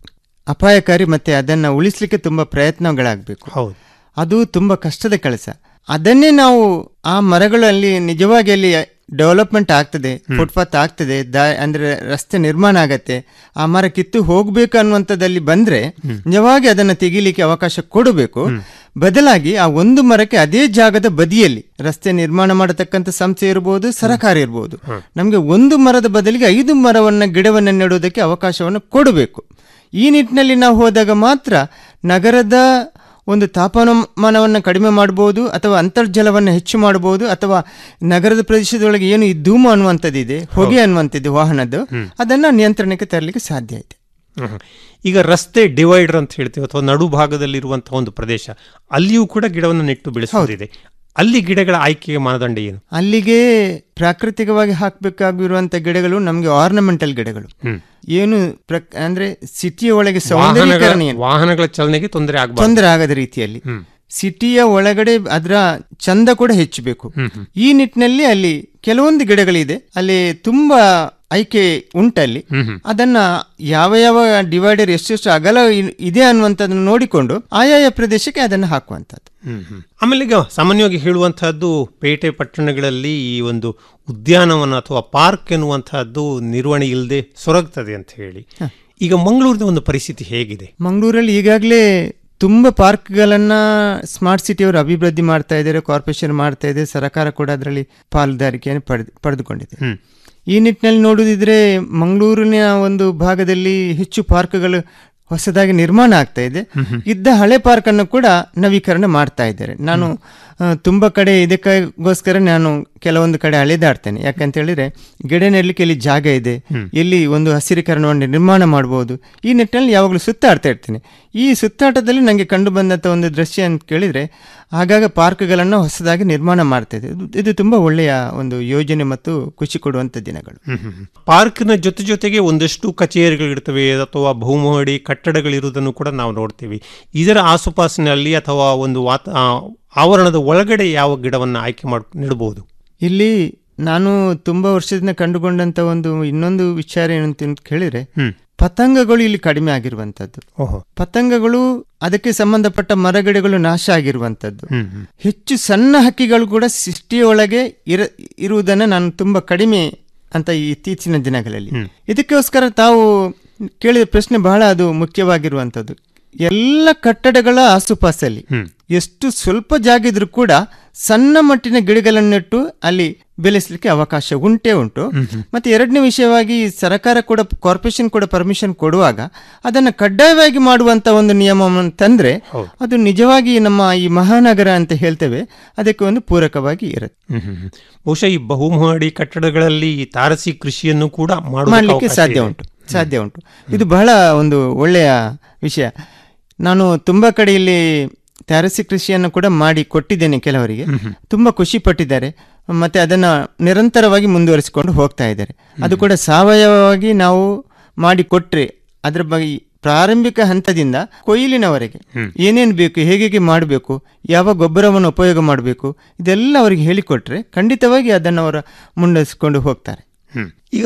Speaker 16: ಅಪಾಯಕಾರಿ ಮತ್ತು ಅದನ್ನು ಉಳಿಸ್ಲಿಕ್ಕೆ ತುಂಬ ಪ್ರಯತ್ನಗಳಾಗಬೇಕು
Speaker 15: ಹೌದು
Speaker 16: ಅದು ತುಂಬ ಕಷ್ಟದ ಕೆಲಸ ಅದನ್ನೇ ನಾವು ಆ ಮರಗಳಲ್ಲಿ ನಿಜವಾಗಿ ಅಲ್ಲಿ ಡೆವಲಪ್ಮೆಂಟ್ ಆಗ್ತದೆ ಫುಟ್ಪಾತ್ ಆಗ್ತದೆ ದಾ ಅಂದ್ರೆ ರಸ್ತೆ ನಿರ್ಮಾಣ ಆಗತ್ತೆ ಆ ಮರ ಕಿತ್ತು ಹೋಗ್ಬೇಕು ಅನ್ನುವಂಥದ್ದಲ್ಲಿ ಬಂದ್ರೆ ನಿಜವಾಗಿ ಅದನ್ನು ತೆಗಿಲಿಕ್ಕೆ ಅವಕಾಶ ಕೊಡಬೇಕು ಬದಲಾಗಿ ಆ ಒಂದು ಮರಕ್ಕೆ ಅದೇ ಜಾಗದ ಬದಿಯಲ್ಲಿ ರಸ್ತೆ ನಿರ್ಮಾಣ ಮಾಡತಕ್ಕಂಥ ಸಂಸ್ಥೆ ಇರಬಹುದು ಸರಕಾರ ಇರಬಹುದು ನಮಗೆ ಒಂದು ಮರದ ಬದಲಿಗೆ ಐದು ಮರವನ್ನ ಗಿಡವನ್ನು ನೆಡುವುದಕ್ಕೆ ಅವಕಾಶವನ್ನು ಕೊಡಬೇಕು ಈ ನಿಟ್ಟಿನಲ್ಲಿ ನಾವು ಹೋದಾಗ ಮಾತ್ರ ನಗರದ ಒಂದು ತಾಪಮಾನವನ್ನು ಕಡಿಮೆ ಮಾಡಬಹುದು ಅಥವಾ ಅಂತರ್ಜಲವನ್ನು ಹೆಚ್ಚು ಮಾಡಬಹುದು ಅಥವಾ ನಗರದ ಪ್ರದೇಶದೊಳಗೆ ಏನು ಈ ಧೂಮ ಅನ್ನುವಂಥದ್ದಿದೆ ಹೊಗೆ ಅನ್ನುವಂಥದ್ದು ವಾಹನದ್ದು ಅದನ್ನ ನಿಯಂತ್ರಣಕ್ಕೆ ತರಲಿಕ್ಕೆ ಸಾಧ್ಯ ಇದೆ
Speaker 15: ಹ್ಮ್. ಈಗ ರಸ್ತೆ ಡಿವೈಡರ್ ಅಂತ ಹೇಳ್ತೀವಿ ಅಥವಾ ನಡು ಭಾಗದಲ್ಲಿರುವಂತಹ ಒಂದು ಪ್ರದೇಶ ಅಲ್ಲಿಯೂ ಕೂಡ ಗಿಡವನ್ನು ನೆಟ್ಟು ಬೆಳೆಸೋದಿದೆ ಅಲ್ಲಿ ಗಿಡಗಳ ಆಯ್ಕೆಯ ಮಾನದಂಡ ಏನು
Speaker 16: ಅಲ್ಲಿಗೆ ಪ್ರಾಕೃತಿಕವಾಗಿ ಹಾಕಬೇಕಾಗಿರುವಂತ ಗಿಡಗಳು ನಮಗೆ ಆರ್ನಮೆಂಟಲ್ ಗಿಡಗಳು
Speaker 15: ಹ್ಮ್.
Speaker 16: ಏನು ಪ್ರಕ್- ಅಂದ್ರೆ ಸಿಟಿಯ ಒಳಗೆ
Speaker 15: ವಾಹನಗಳ
Speaker 16: ಸೌಂದರ್ಯೀಕರಣ ಏನು
Speaker 15: ವಾಹನಗಳ ಚಲನೆಗೆ ತೊಂದರೆ ಆಗಬಾರ್ದು
Speaker 16: ತೊಂದರೆ ಆಗದ ರೀತಿಯಲ್ಲಿ ಸಿಟಿಯ ಒಳಗಡೆ ಅದರ ಚಂದ ಕೂಡ ಹೆಚ್ಚಬೇಕು ಈ ನಿಟ್ಟಿನಲ್ಲಿ ಅಲ್ಲಿ ಕೆಲವೊಂದು ಗಿಡಗಳಿದೆ ಅಲ್ಲಿ ತುಂಬಾ ಆಯ್ಕೆ ಉಂಟಲ್ಲಿ ಅದನ್ನ ಯಾವ ಯಾವ ಡಿವೈಡರ್ ಎಷ್ಟೆಷ್ಟು ಅಗಲ ಇ- ಇದೆ ಅನ್ನುವಂಥದ್ದನ್ನು ನೋಡಿಕೊಂಡು ಆಯಾಯ ಪ್ರದೇಶಕ್ಕೆ ಅದನ್ನು ಹಾಕುವಂಥದ್ದು
Speaker 15: ಆಮೇಲೆ ಈಗ ಸಾಮಾನ್ಯವಾಗಿ ಹೇಳುವಂತಹದ್ದು ಪೇಟೆ ಪಟ್ಟಣಗಳಲ್ಲಿ ಈ ಒಂದು ಉದ್ಯಾನವನ ಅಥವಾ ಪಾರ್ಕ್ ಎನ್ನುವಂತಹದ್ದು ನಿರ್ವಹಣೆ ಇಲ್ಲದೆ ಸೊರಗ್ತದೆ ಅಂತ ಹೇಳಿ ಈಗ ಮಂಗಳೂರಿನ ಒಂದು ಪರಿಸ್ಥಿತಿ ಹೇಗಿದೆ
Speaker 16: ಮಂಗಳೂರಲ್ಲಿ ಈಗಾಗಲೇ ತುಂಬ ಪಾರ್ಕ್ಗಳನ್ನ ಸ್ಮಾರ್ಟ್ ಸಿಟಿಯವರು ಅಭಿವೃದ್ಧಿ ಮಾಡ್ತಾ ಇದ್ದಾರೆ ಕಾರ್ಪೊರೇಷನ್ ಮಾಡ್ತಾ ಇದೆ ಸರ್ಕಾರ ಕೂಡ ಅದರಲ್ಲಿ ಪಾಲುದಾರಿಕೆಯನ್ನು ಪಡೆದು ಪಡೆದುಕೊಂಡಿದೆ ಈ ನಿಟ್ಟಿನಲ್ಲಿ ನೋಡುವುದಿದ್ರೆ ಮಂಗಳೂರಿನ ಒಂದು ಭಾಗದಲ್ಲಿ ಹೆಚ್ಚು ಪಾರ್ಕ್ಗಳು ಹೊಸದಾಗಿ ನಿರ್ಮಾಣ ಆಗ್ತಾ ಇದೆ ಇದ್ದ ಹಳೆ ಪಾರ್ಕ್ ಅನ್ನು ಕೂಡ ನವೀಕರಣ ಮಾಡ್ತಾ ಇದ್ದಾರೆ ನಾನು ಆ, ತುಂಬ ಕಡೆ ಇದಕ್ಕೋಸ್ಕರ ನಾನು ಕೆಲವೊಂದು ಕಡೆ ಅಲೆದಾಡ್ತೇನೆ ಯಾಕಂತ ಹೇಳಿದ್ರೆ ಗಿಡ ನೆಡಲಿಕ್ಕೆ ಇಲ್ಲಿ ಜಾಗ ಇದೆ ಎಲ್ಲಿ ಒಂದು ಹಸಿರೀಕರಣವನ್ನು ನಿರ್ಮಾಣ ಮಾಡಬಹುದು ಈ ನಿಟ್ಟಿನಲ್ಲಿ ಯಾವಾಗಲೂ ಸುತ್ತಾಡ್ತಾ ಇರ್ತೇನೆ ಈ ಸುತ್ತಾಟದಲ್ಲಿ ನನಗೆ ಕಂಡು ಬಂದಂಥ ಒಂದು ದೃಶ್ಯ ಅಂತ ಕೇಳಿದ್ರೆ ಆಗಾಗ ಪಾರ್ಕ್ಗಳನ್ನು ಹೊಸದಾಗಿ ನಿರ್ಮಾಣ ಮಾಡ್ತಾ ಇದೆ ಇದು- ಇದು ತುಂಬ ಒಳ್ಳೆಯ ಒಂದು ಯೋಜನೆ ಮತ್ತು ಖುಷಿ ಕೊಡುವಂಥ ದಿನಗಳು
Speaker 15: ಪಾರ್ಕ್ನ ಜೊತೆ ಜೊತೆಗೆ ಒಂದಷ್ಟು ಕಚೇರಿಗಳಿರ್ತವೆ ಅಥವಾ ಬಹುಮಹಡಿ ಕಟ್ಟಡಗಳಿರುವುದನ್ನು ಕೂಡ ನಾವು ನೋಡ್ತೀವಿ ಇದರ ಆಸುಪಾಸಿನಲ್ಲಿ ಅಥವಾ ಒಂದು ವಾತ ಆ, ಆವರಣದ ಒಳಗಡೆ ಯಾವ ಗಿಡವನ್ನು ಆಯ್ಕೆ ಮಾಡಿ ನೆಡಬಹುದು
Speaker 16: ಇಲ್ಲಿ ನಾನು ತುಂಬಾ ವರ್ಷದಿಂದ ಕಂಡುಕೊಂಡಂತ ಒಂದು ಇನ್ನೊಂದು ವಿಚಾರ ಏನಂತ ಕೇಳಿದ್ರೆ ಪತಂಗಗಳು ಇಲ್ಲಿ ಕಡಿಮೆ ಆಗಿರುವಂತದ್ದು ಪತಂಗಗಳು ಅದಕ್ಕೆ ಸಂಬಂಧಪಟ್ಟ ಮರಗಿಡಗಳು ನಾಶ ಆಗಿರುವಂತದ್ದು ಹೆಚ್ಚು ಸಣ್ಣ ಹಕ್ಕಿಗಳು ಕೂಡ ಸೃಷ್ಟಿಯೊಳಗೆ ಇರ ಇರುವುದನ್ನು ನಾನು ತುಂಬಾ ಕಡಿಮೆ ಅಂತ ಈ ಇತ್ತೀಚಿನ ದಿನಗಳಲ್ಲಿ ಇದಕ್ಕೋಸ್ಕರ ತಾವು ಕೇಳಿದ ಪ್ರಶ್ನೆ ಬಹಳ ಅದು ಮುಖ್ಯವಾಗಿರುವಂತದ್ದು ಎಲ್ಲ ಕಟ್ಟಡಗಳ ಆಸುಪಾಸಲ್ಲಿ ಎಷ್ಟು ಸ್ವಲ್ಪ ಜಾಗ ಇದ್ರೂ ಕೂಡ ಸಣ್ಣ ಮಟ್ಟಿನ ಗಿಡಗಳನ್ನು ನೆಟ್ಟು ಅಲ್ಲಿ ಬೆಳೆಸಲಿಕ್ಕೆ ಅವಕಾಶ ಉಂಟೇ ಉಂಟು ಮತ್ತೆ ಎರಡನೇ ವಿಷಯವಾಗಿ ಸರ್ಕಾರ ಕೂಡ ಕಾರ್ಪೊರೇಷನ್ ಕೂಡ ಪರ್ಮಿಷನ್ ಕೊಡುವಾಗ ಅದನ್ನು ಕಡ್ಡಾಯವಾಗಿ ಮಾಡುವಂತ ಒಂದು ನಿಯಮವನ್ನು ತಂದ್ರೆ ಅದು ನಿಜವಾಗಿ ನಮ್ಮ ಈ ಮಹಾನಗರ ಅಂತ ಹೇಳ್ತೇವೆ ಅದಕ್ಕೆ ಒಂದು ಪೂರಕವಾಗಿ ಇರುತ್ತೆ
Speaker 15: ಹ್ಮ್ ಹ್ಮ್ ಹ್ಮ್. ಬಹುಶಃ ಈ ಬಹುಮಹಡಿ ಕಟ್ಟಡಗಳಲ್ಲಿ ಈ ತಾರಸಿ ಕೃಷಿಯನ್ನು ಕೂಡ ಮಾಡುವುದಕ್ಕೆ
Speaker 16: ಮಾಡಲಿಕ್ಕೆ
Speaker 15: ಅವಕಾಶ
Speaker 16: ಸಾಧ್ಯ
Speaker 15: ಇದೆ.
Speaker 16: ಉಂಟು ಸಾಧ್ಯ ಉಂಟು ಇದು ಬಹಳ ಒಂದು ಒಳ್ಳೆಯ ವಿಷಯ ನಾನು ತುಂಬ ಕಡೆಯಲ್ಲಿ ತಾರಸಿ ಕೃಷಿಯನ್ನು ಕೂಡ ಮಾಡಿ ಕೊಟ್ಟಿದ್ದೇನೆ ಕೆಲವರಿಗೆ ತುಂಬ ಖುಷಿ ಪಟ್ಟಿದ್ದಾರೆ ಮತ್ತೆ ಅದನ್ನ ನಿರಂತರವಾಗಿ ಮುಂದುವರಿಸಿಕೊಂಡು ಹೋಗ್ತಾ ಇದ್ದಾರೆ ಅದು ಕೂಡ ಸಾವಯವವಾಗಿ ನಾವು ಮಾಡಿ ಕೊಟ್ರೆ ಅದರ ಬಗ್ಗೆ ಪ್ರಾರಂಭಿಕ ಹಂತದಿಂದ ಕೊಯ್ಲಿನವರೆಗೆ ಏನೇನು ಬೇಕು ಹೇಗೆ ಹೇಗೆ ಮಾಡಬೇಕು ಯಾವ ಗೊಬ್ಬರವನ್ನು ಉಪಯೋಗ ಮಾಡಬೇಕು ಇದೆಲ್ಲ ಅವರಿಗೆ ಹೇಳಿಕೊಟ್ರೆ ಖಂಡಿತವಾಗಿ ಅದನ್ನು ಅವರು ಮುಂದುವರಿಸಿಕೊಂಡು ಹೋಗ್ತಾರೆ
Speaker 15: ಹ್ಮ್. ಈಗ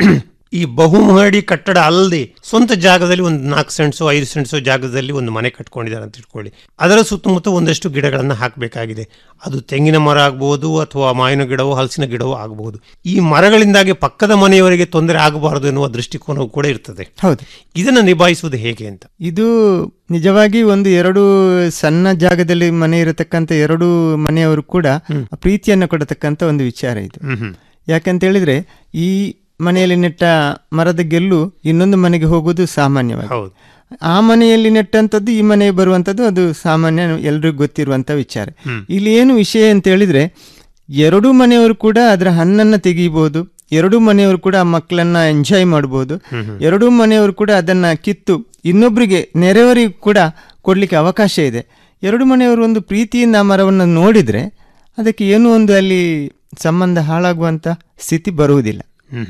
Speaker 15: ಈ ಬಹುಮಹಡಿ ಕಟ್ಟಡ ಅಲ್ಲದೆ ಸ್ವಂತ ಜಾಗದಲ್ಲಿ ಒಂದು ನಾಲ್ಕು ಸೆಂಟ್ಸು ಐದು ಸೆಂಟ್ಸು ಜಾಗದಲ್ಲಿ ಒಂದು ಮನೆ ಕಟ್ಕೊಂಡಿದ್ದಾರೆ ಅಂತ ಇಟ್ಕೊಳ್ಳಿ ಅದರ ಸುತ್ತಮುತ್ತ ಒಂದಷ್ಟು ಗಿಡಗಳನ್ನು ಹಾಕಬೇಕಾಗಿದೆ ಅದು ತೆಂಗಿನ ಮರ ಆಗ್ಬೋದು ಅಥವಾ ಮಾವಿನ ಗಿಡವೋ ಹಲಸಿನ ಗಿಡವೋ ಆಗಬಹುದು ಈ ಮರಗಳಿಂದಾಗಿ ಪಕ್ಕದ ಮನೆಯವರಿಗೆ ತೊಂದರೆ ಆಗಬಾರದು ಎನ್ನುವ ದೃಷ್ಟಿಕೋನವು ಕೂಡ ಇರ್ತದೆ
Speaker 16: ಹೌದು
Speaker 15: ಇದನ್ನು ನಿಭಾಯಿಸುವುದು ಹೇಗೆ ಅಂತ
Speaker 16: ಇದು ನಿಜವಾಗಿ ಒಂದು ಎರಡು ಸಣ್ಣ ಜಾಗದಲ್ಲಿ ಮನೆ ಇರತಕ್ಕಂಥ ಎರಡು ಮನೆಯವರು ಕೂಡ ಪ್ರೀತಿಯನ್ನು ಕೊಡತಕ್ಕಂಥ ಒಂದು ವಿಚಾರ ಇದು ಯಾಕಂತ ಹೇಳಿದ್ರೆ ಈ ಮನೆಯಲ್ಲಿ ನೆಟ್ಟ ಮರದ ಗೆಲ್ಲು ಇನ್ನೊಂದು ಮನೆಗೆ ಹೋಗುವುದು ಸಾಮಾನ್ಯವಾಗಿ ಆ ಮನೆಯಲ್ಲಿ ನೆಟ್ಟಂಥದ್ದು ಈ ಮನೆಗೆ ಬರುವಂಥದ್ದು ಅದು ಸಾಮಾನ್ಯ ಎಲ್ರಿಗೂ ಗೊತ್ತಿರುವಂಥ ವಿಚಾರ ಇಲ್ಲಿ ಏನು ವಿಷಯ ಅಂತ ಹೇಳಿದ್ರೆ ಎರಡೂ ಮನೆಯವರು ಕೂಡ ಅದರ ಹಣ್ಣನ್ನು ತೆಗೀಬಹುದು ಎರಡೂ ಮನೆಯವರು ಕೂಡ ಆ ಮಕ್ಕಳನ್ನ ಎಂಜಾಯ್ ಮಾಡಬಹುದು ಎರಡೂ ಮನೆಯವರು ಕೂಡ ಅದನ್ನ ಕಿತ್ತು ಇನ್ನೊಬ್ಬರಿಗೆ ನೆರೆಯವರಿಗೂ ಕೂಡ ಕೊಡ್ಲಿಕ್ಕೆ ಅವಕಾಶ ಇದೆ ಎರಡು ಮನೆಯವರು ಒಂದು ಪ್ರೀತಿಯಿಂದ ಆ ಮರವನ್ನು ನೋಡಿದ್ರೆ ಅದಕ್ಕೆ ಏನೂ ಒಂದು ಅಲ್ಲಿ ಸಂಬಂಧ ಹಾಳಾಗುವಂತ ಸ್ಥಿತಿ ಬರುವುದಿಲ್ಲ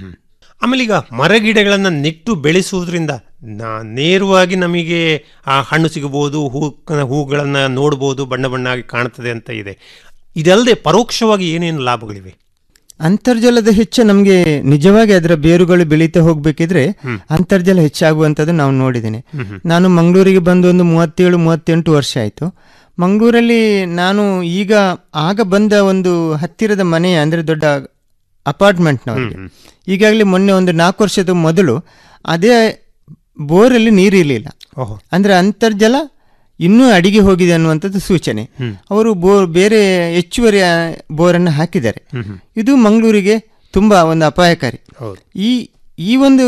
Speaker 15: ಆಮೇಲೆ ಈಗ ಮರಗಿಡಗಳನ್ನು ನೆಟ್ಟು ಬೆಳೆಸುವುದರಿಂದ ನಾ- ನೇರವಾಗಿ ನಮಗೆ ಆ ಹಣ್ಣು ಸಿಗಬಹುದು ಹೂ ಹೂಗಳನ್ನು ನೋಡ್ಬೋದು ಬಣ್ಣ ಬಣ್ಣಾಗಿ ಕಾಣ್ತದೆ ಅಂತ ಇದೆ ಇದಲ್ಲದೆ ಪರೋಕ್ಷವಾಗಿ ಏನೇನು ಲಾಭಗಳಿವೆ
Speaker 16: ಅಂತರ್ಜಲದ ಹೆಚ್ಚು ನಮಗೆ ನಿಜವಾಗಿ ಅದರ ಬೇರುಗಳು ಬೆಳೀತಾ ಹೋಗ್ಬೇಕಿದ್ರೆ ಅಂತರ್ಜಲ ಹೆಚ್ಚಾಗುವಂಥದ್ದು ನಾವು ನೋಡಿದ್ದೇನೆ ನಾನು ಮಂಗಳೂರಿಗೆ ಬಂದು ಒಂದು ಮೂವತ್ತೇಳು ಮೂವತ್ತೆಂಟು ವರ್ಷ ಆಯಿತು ಮಂಗಳೂರಲ್ಲಿ ನಾನು ಈಗ ಆಗ ಬಂದ ಒಂದು ಹತ್ತಿರದ ಮನೆ ಅಂದರೆ ದೊಡ್ಡ ಅಪಾರ್ಟ್ಮೆಂಟ್ನವರಿಗೆ ಈಗಾಗಲೇ ಮೊನ್ನೆ ಒಂದು ನಾಲ್ಕು ವರ್ಷದ ಮೊದಲು ಅದೇ ಬೋರಲ್ಲಿ ನೀರಿರಲಿಲ್ಲ
Speaker 15: ಓಹೋ.
Speaker 16: ಅಂದ್ರೆ ಅಂತರ್ಜಲ ಇನ್ನೂ ಅಡಿಗೆ ಹೋಗಿದೆ ಅನ್ನುವಂಥದ್ದು ಸೂಚನೆ ಅವರು ಬೋರ್ ಬೇರೆ ಹೆಚ್ಚುವರಿ ಆ, ಬೋರನ್ನು ಹಾಕಿದ್ದಾರೆ ಇದು ಮಂಗಳೂರಿಗೆ ತುಂಬಾ ಒಂದು ಅಪಾಯಕಾರಿ ಈ ಈ ಒಂದು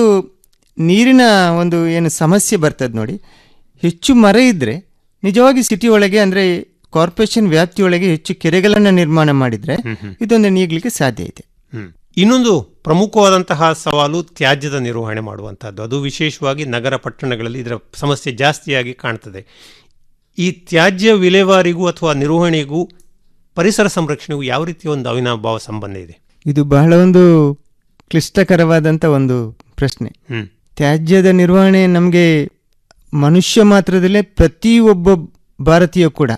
Speaker 16: ನೀರಿನ ಒಂದು ಏನು ಸಮಸ್ಯೆ ಬರ್ತದೆ ನೋಡಿ ಹೆಚ್ಚು ಮರ ಇದ್ರೆ ನಿಜವಾಗಿ ಸಿಟಿ ಒಳಗೆ ಅಂದ್ರೆ ಕಾರ್ಪೊರೇಷನ್ ವ್ಯಾಪ್ತಿಯೊಳಗೆ ಹೆಚ್ಚು ಕೆರೆಗಳನ್ನು ನಿರ್ಮಾಣ ಮಾಡಿದ್ರೆ ಇದೊಂದು ನೀಗ್ಲಿಕ್ಕೆ ಸಾಧ್ಯ ಇದೆ
Speaker 15: ಇನ್ನೊಂದು ಪ್ರಮುಖವಾದಂತಹ ಸವಾಲು ತ್ಯಾಜ್ಯದ ನಿರ್ವಹಣೆ ಮಾಡುವಂತಹದ್ದು ಅದು ವಿಶೇಷವಾಗಿ ನಗರ ಪಟ್ಟಣಗಳಲ್ಲಿ ಇದರ ಸಮಸ್ಯೆ ಜಾಸ್ತಿಯಾಗಿ ಕಾಣ್ತದೆ ಈ ತ್ಯಾಜ್ಯ ವಿಲೇವಾರಿಗೂ ಅಥವಾ ನಿರ್ವಹಣೆಗೂ ಪರಿಸರ ಸಂರಕ್ಷಣೆಗೂ ಯಾವ ರೀತಿಯ ಒಂದು ಅವಿನಾಭಾವ ಸಂಬಂಧ ಇದೆ
Speaker 16: ಇದು ಬಹಳ ಒಂದು ಕ್ಲಿಷ್ಟಕರವಾದಂಥ ಒಂದು ಪ್ರಶ್ನೆ
Speaker 15: ಹ್ಮ್.
Speaker 16: ತ್ಯಾಜ್ಯದ ನಿರ್ವಹಣೆ ನಮಗೆ ಮನುಷ್ಯ ಮಾತ್ರದಲ್ಲೇ ಪ್ರತಿಯೊಬ್ಬ ಭಾರತೀಯ ಕೂಡ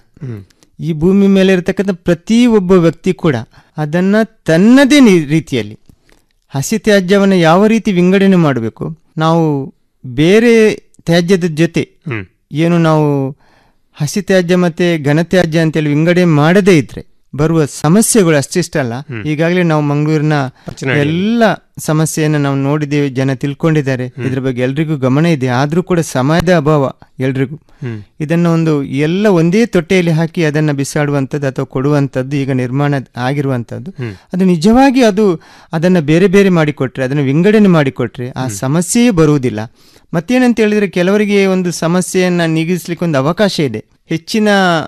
Speaker 16: ಈ ಭೂಮಿ ಮೇಲೆ ಇರತಕ್ಕಂಥ ಪ್ರತಿಯೊಬ್ಬ ವ್ಯಕ್ತಿ ಕೂಡ ಅದನ್ನ ತನ್ನದೇ ನಿ- ರೀತಿಯಲ್ಲಿ ಹಸಿ ತ್ಯಾಜ್ಯವನ್ನು ಯಾವ ರೀತಿ ವಿಂಗಡಣೆ ಮಾಡಬೇಕು ನಾವು ಬೇರೆ ತ್ಯಾಜ್ಯದ ಜೊತೆ ಏನು ನಾವು ಹಸಿ ತ್ಯಾಜ್ಯ ಮತ್ತೆ ಘನತ್ಯಾಜ್ಯ ಅಂತೇಳಿ ವಿಂಗಡಣೆ ಮಾಡದೇ ಇದ್ರೆ ಬರುವ ಸಮಸ್ಯೆಗಳು ಅಷ್ಟಿಷ್ಟಲ್ಲ ಈಗಾಗಲೇ ನಾವು ಮಂಗಳೂರಿನ ಎಲ್ಲ ಸಮಸ್ಯೆಯನ್ನು ನಾವು ನೋಡಿದ್ದೇವೆ ಜನ ತಿಳ್ಕೊಂಡಿದ್ದಾರೆ ಇದ್ರ ಬಗ್ಗೆ ಎಲ್ರಿಗೂ ಗಮನ ಇದೆ ಆದ್ರೂ ಕೂಡ ಸಮಯದ ಅಭಾವ ಎಲ್ರಿಗೂ ಇದನ್ನ ಒಂದು ಎಲ್ಲ ಒಂದೇ ತೊಟ್ಟೆಯಲ್ಲಿ ಹಾಕಿ ಅದನ್ನ ಬಿಸಾಡುವಂಥದ್ದು ಅಥವಾ ಕೊಡುವಂಥದ್ದು ಈಗ ನಿರ್ಮಾಣ ಆಗಿರುವಂಥದ್ದು ಅದು ನಿಜವಾಗಿ ಅದು ಅದನ್ನ ಬೇರೆ ಬೇರೆ ಮಾಡಿಕೊಟ್ರೆ ಅದನ್ನು ವಿಂಗಡಣೆ ಮಾಡಿಕೊಟ್ರೆ ಆ ಸಮಸ್ಯೆಯೇ ಬರುವುದಿಲ್ಲ ಮತ್ತೇನಂತ ಹೇಳಿದ್ರೆ ಕೆಲವರಿಗೆ ಒಂದು ಸಮಸ್ಯೆಯನ್ನ ನೀಗಿಸ್ಲಿಕ್ಕೆ ಒಂದು ಅವಕಾಶ ಇದೆ ಹೆಚ್ಚಿನ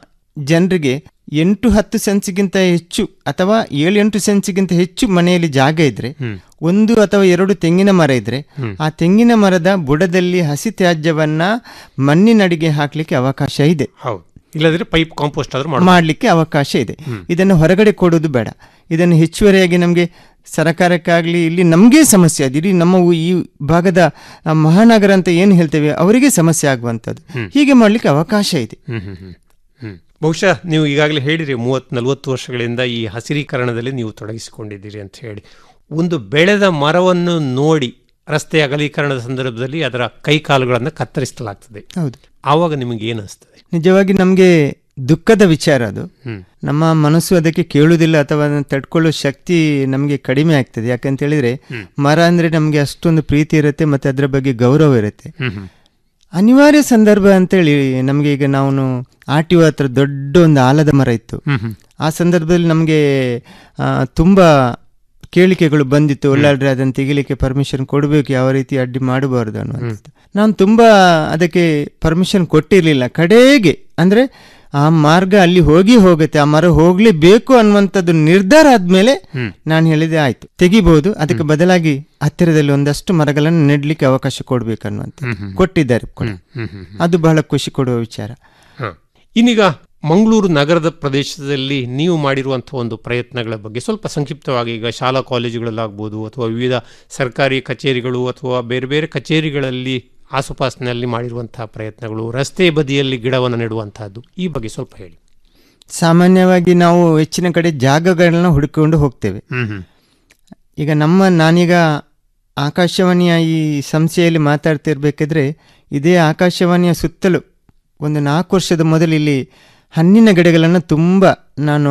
Speaker 16: ಜನರಿಗೆ ಎಂಟು ಹತ್ತು ಸೆನ್ಸ್ಗಿಂತ ಹೆಚ್ಚು ಅಥವಾ ಏಳು ಎಂಟು ಸೆನ್ಸ್ಗಿಂತ ಹೆಚ್ಚು ಮನೆಯಲ್ಲಿ ಜಾಗ ಇದ್ರೆ ಒಂದು ಅಥವಾ ಎರಡು ತೆಂಗಿನ ಮರ ಇದ್ರೆ ಆ ತೆಂಗಿನ ಮರದ ಬುಡದಲ್ಲಿ ಹಸಿ ತ್ಯಾಜ್ಯವನ್ನ ಮಣ್ಣಿನಡಿಗೆ ಹಾಕ್ಲಿಕ್ಕೆ ಅವಕಾಶ ಇದೆ
Speaker 15: ಹೌದು ಇಲ್ಲದ್ರೆ ಪೈಪ್ ಕಾಂಪೋಸ್ಟ್ ಆದ್ರೂ ಮಾಡ್ಬೋದು.
Speaker 16: ಮಾಡಲಿಕ್ಕೆ ಅವಕಾಶ ಇದೆ ಇದನ್ನು ಹೊರಗಡೆ ಕೊಡೋದು ಬೇಡ ಇದನ್ನು ಹೆಚ್ಚುವರಿಯಾಗಿ ನಮಗೆ ಸರಕಾರಕ್ಕಾಗಲಿ ಇಲ್ಲಿ ನಮಗೇ ಸಮಸ್ಯೆ ಅದು ಇಡೀ ನಮ್ಮ ಊ- ಈ ಭಾಗದ ಆ, ಮಹಾನಗರ ಅಂತ ಏನು ಹೇಳ್ತೇವೆ ಅವರಿಗೆ ಸಮಸ್ಯೆ ಆಗುವಂಥದ್ದು ಹೀಗೆ ಮಾಡಲಿಕ್ಕೆ ಅವಕಾಶ ಇದೆ
Speaker 15: ಹ್ಮ್ ಹ್ಮ್ ಹ್ಮ್ ಹ್ಮ್. ಬಹುಶಃ ನೀವು ಈಗಾಗಲೇ ಹೇಳಿರಿ ಮೂವತ್ ನಲವತ್ತು ವರ್ಷಗಳಿಂದ ಈ ಹಸಿರೀಕರಣದಲ್ಲಿ ನೀವು ತೊಡಗಿಸಿಕೊಂಡಿದ್ದೀರಿ ಅಂತ ಹೇಳಿ ಒಂದು ಬೆಳೆದ ಮರವನ್ನು ನೋಡಿ ರಸ್ತೆ ಅಗಲೀಕರಣದ ಸಂದರ್ಭದಲ್ಲಿ ಅದರ ಕೈಕಾಲುಗಳನ್ನು ಕತ್ತರಿಸಲಾಗ್ತದೆ
Speaker 16: ಹೌದು
Speaker 15: ಆವಾಗ ನಿಮಗೆ ಏನು ಅನಿಸ್ತದೆ
Speaker 16: ನಿಜವಾಗಿ ನಮಗೆ ದುಃಖದ ವಿಚಾರ ಅದು ನಮ್ಮ ಮನಸ್ಸು ಅದಕ್ಕೆ ಕೇಳುವುದಿಲ್ಲ ಅಥವಾ ಅದನ್ನು ತಡ್ಕೊಳ್ಳೋ ಶಕ್ತಿ ನಮಗೆ ಕಡಿಮೆ ಆಗ್ತದೆ ಯಾಕಂತ ಹೇಳಿದ್ರೆ ಮರ ಅಂದ್ರೆ ನಮಗೆ ಅಷ್ಟೊಂದು ಪ್ರೀತಿ ಇರುತ್ತೆ ಮತ್ತೆ ಅದರ ಬಗ್ಗೆ ಗೌರವ ಇರುತ್ತೆ ಅನಿವಾರ್ಯ ಸಂದರ್ಭ ಅಂತೇಳಿ ನಮಗೆ ಈಗ ನಾವು ಆರ್ ಟಿ ಹತ್ರ ದೊಡ್ಡ ಒಂದು ಆಲದ ಮರ ಇತ್ತು ಆ ಸಂದರ್ಭದಲ್ಲಿ ನಮಗೆ ತುಂಬ ಕೇಳಿಕೆಗಳು ಬಂದಿತ್ತು ಒಳ್ಳಾಡ್ರೆ ಅದನ್ನು ತೆಗಿಲಿಕ್ಕೆ ಪರ್ಮಿಷನ್ ಕೊಡಬೇಕು ಯಾವ ರೀತಿ ಅಡ್ಡಿ ಮಾಡಬಾರ್ದು ಅನ್ನುವಂಥದ್ದು ನಾನು ತುಂಬಾ ಅದಕ್ಕೆ ಪರ್ಮಿಷನ್ ಕೊಟ್ಟಿರಲಿಲ್ಲ ಕಡೆಗೆ ಅಂದ್ರೆ ಆ ಮಾರ್ಗ ಅಲ್ಲಿ ಹೋಗಿ ಹೋಗುತ್ತೆ ಆ ಮರ ಹೋಗ್ಲೇಬೇಕು ಅನ್ನುವಂಥದ್ದು ನಿರ್ಧಾರ ಆದ್ಮೇಲೆ ನಾನು ಹೇಳಿದೆ ಆಯ್ತು ತೆಗಿಬಹುದು ಅದಕ್ಕೆ ಬದಲಾಗಿ ಹತ್ತಿರದಲ್ಲಿ ಒಂದಷ್ಟು ಮರಗಳನ್ನು ನೆಡ್ಲಿಕ್ಕೆ ಅವಕಾಶ ಕೊಡ್ಬೇಕು ಅನ್ನುವಂಥ ಕೊಟ್ಟಿದ್ದಾರೆ ಕೂಡ ಅದು ಬಹಳ ಖುಷಿ ಕೊಡುವ ವಿಚಾರ
Speaker 15: ಹ. ಇನ್ನೀಗ ಮಂಗಳೂರು ನಗರದ ಪ್ರದೇಶದಲ್ಲಿ ನೀವು ಮಾಡಿರುವಂತಹ ಒಂದು ಪ್ರಯತ್ನಗಳ ಬಗ್ಗೆ ಸ್ವಲ್ಪ ಸಂಕ್ಷಿಪ್ತವಾಗಿ ಈಗ ಶಾಲಾ ಕಾಲೇಜುಗಳಲ್ಲಾಗ್ಬೋದು ಅಥವಾ ವಿವಿಧ ಸರ್ಕಾರಿ ಕಚೇರಿಗಳು ಅಥವಾ ಬೇರೆ ಬೇರೆ ಕಚೇರಿಗಳಲ್ಲಿ ಆಸುಪಾಸಿನಲ್ಲಿ ಮಾಡಿರುವಂತಹ ಪ್ರಯತ್ನಗಳು ರಸ್ತೆ ಬದಿಯಲ್ಲಿ ಗಿಡವನ್ನು ನೆಡುವಂತಹದ್ದು ಈ ಬಗ್ಗೆ ಸ್ವಲ್ಪ ಹೇಳಿ
Speaker 16: ಸಾಮಾನ್ಯವಾಗಿ ನಾವು ಹೆಚ್ಚಿನ ಕಡೆ ಜಾಗಗಳನ್ನ ಹುಡುಕಿಕೊಂಡು ಹೋಗ್ತೇವೆ ಈಗ ನಮ್ಮ ನಾನೀಗ ಆಕಾಶವಾಣಿಯ ಈ ಸಂಸ್ಥೆಯಲ್ಲಿ ಮಾತಾಡ್ತಿರ್ಬೇಕಾದ್ರೆ ಇದೇ ಆಕಾಶವಾಣಿಯ ಸುತ್ತಲೂ ಒಂದು ನಾಲ್ಕು ವರ್ಷದ ಮೊದಲು ಇಲ್ಲಿ ಹಣ್ಣಿನ ಗಿಡಗಳನ್ನು ತುಂಬ ನಾನು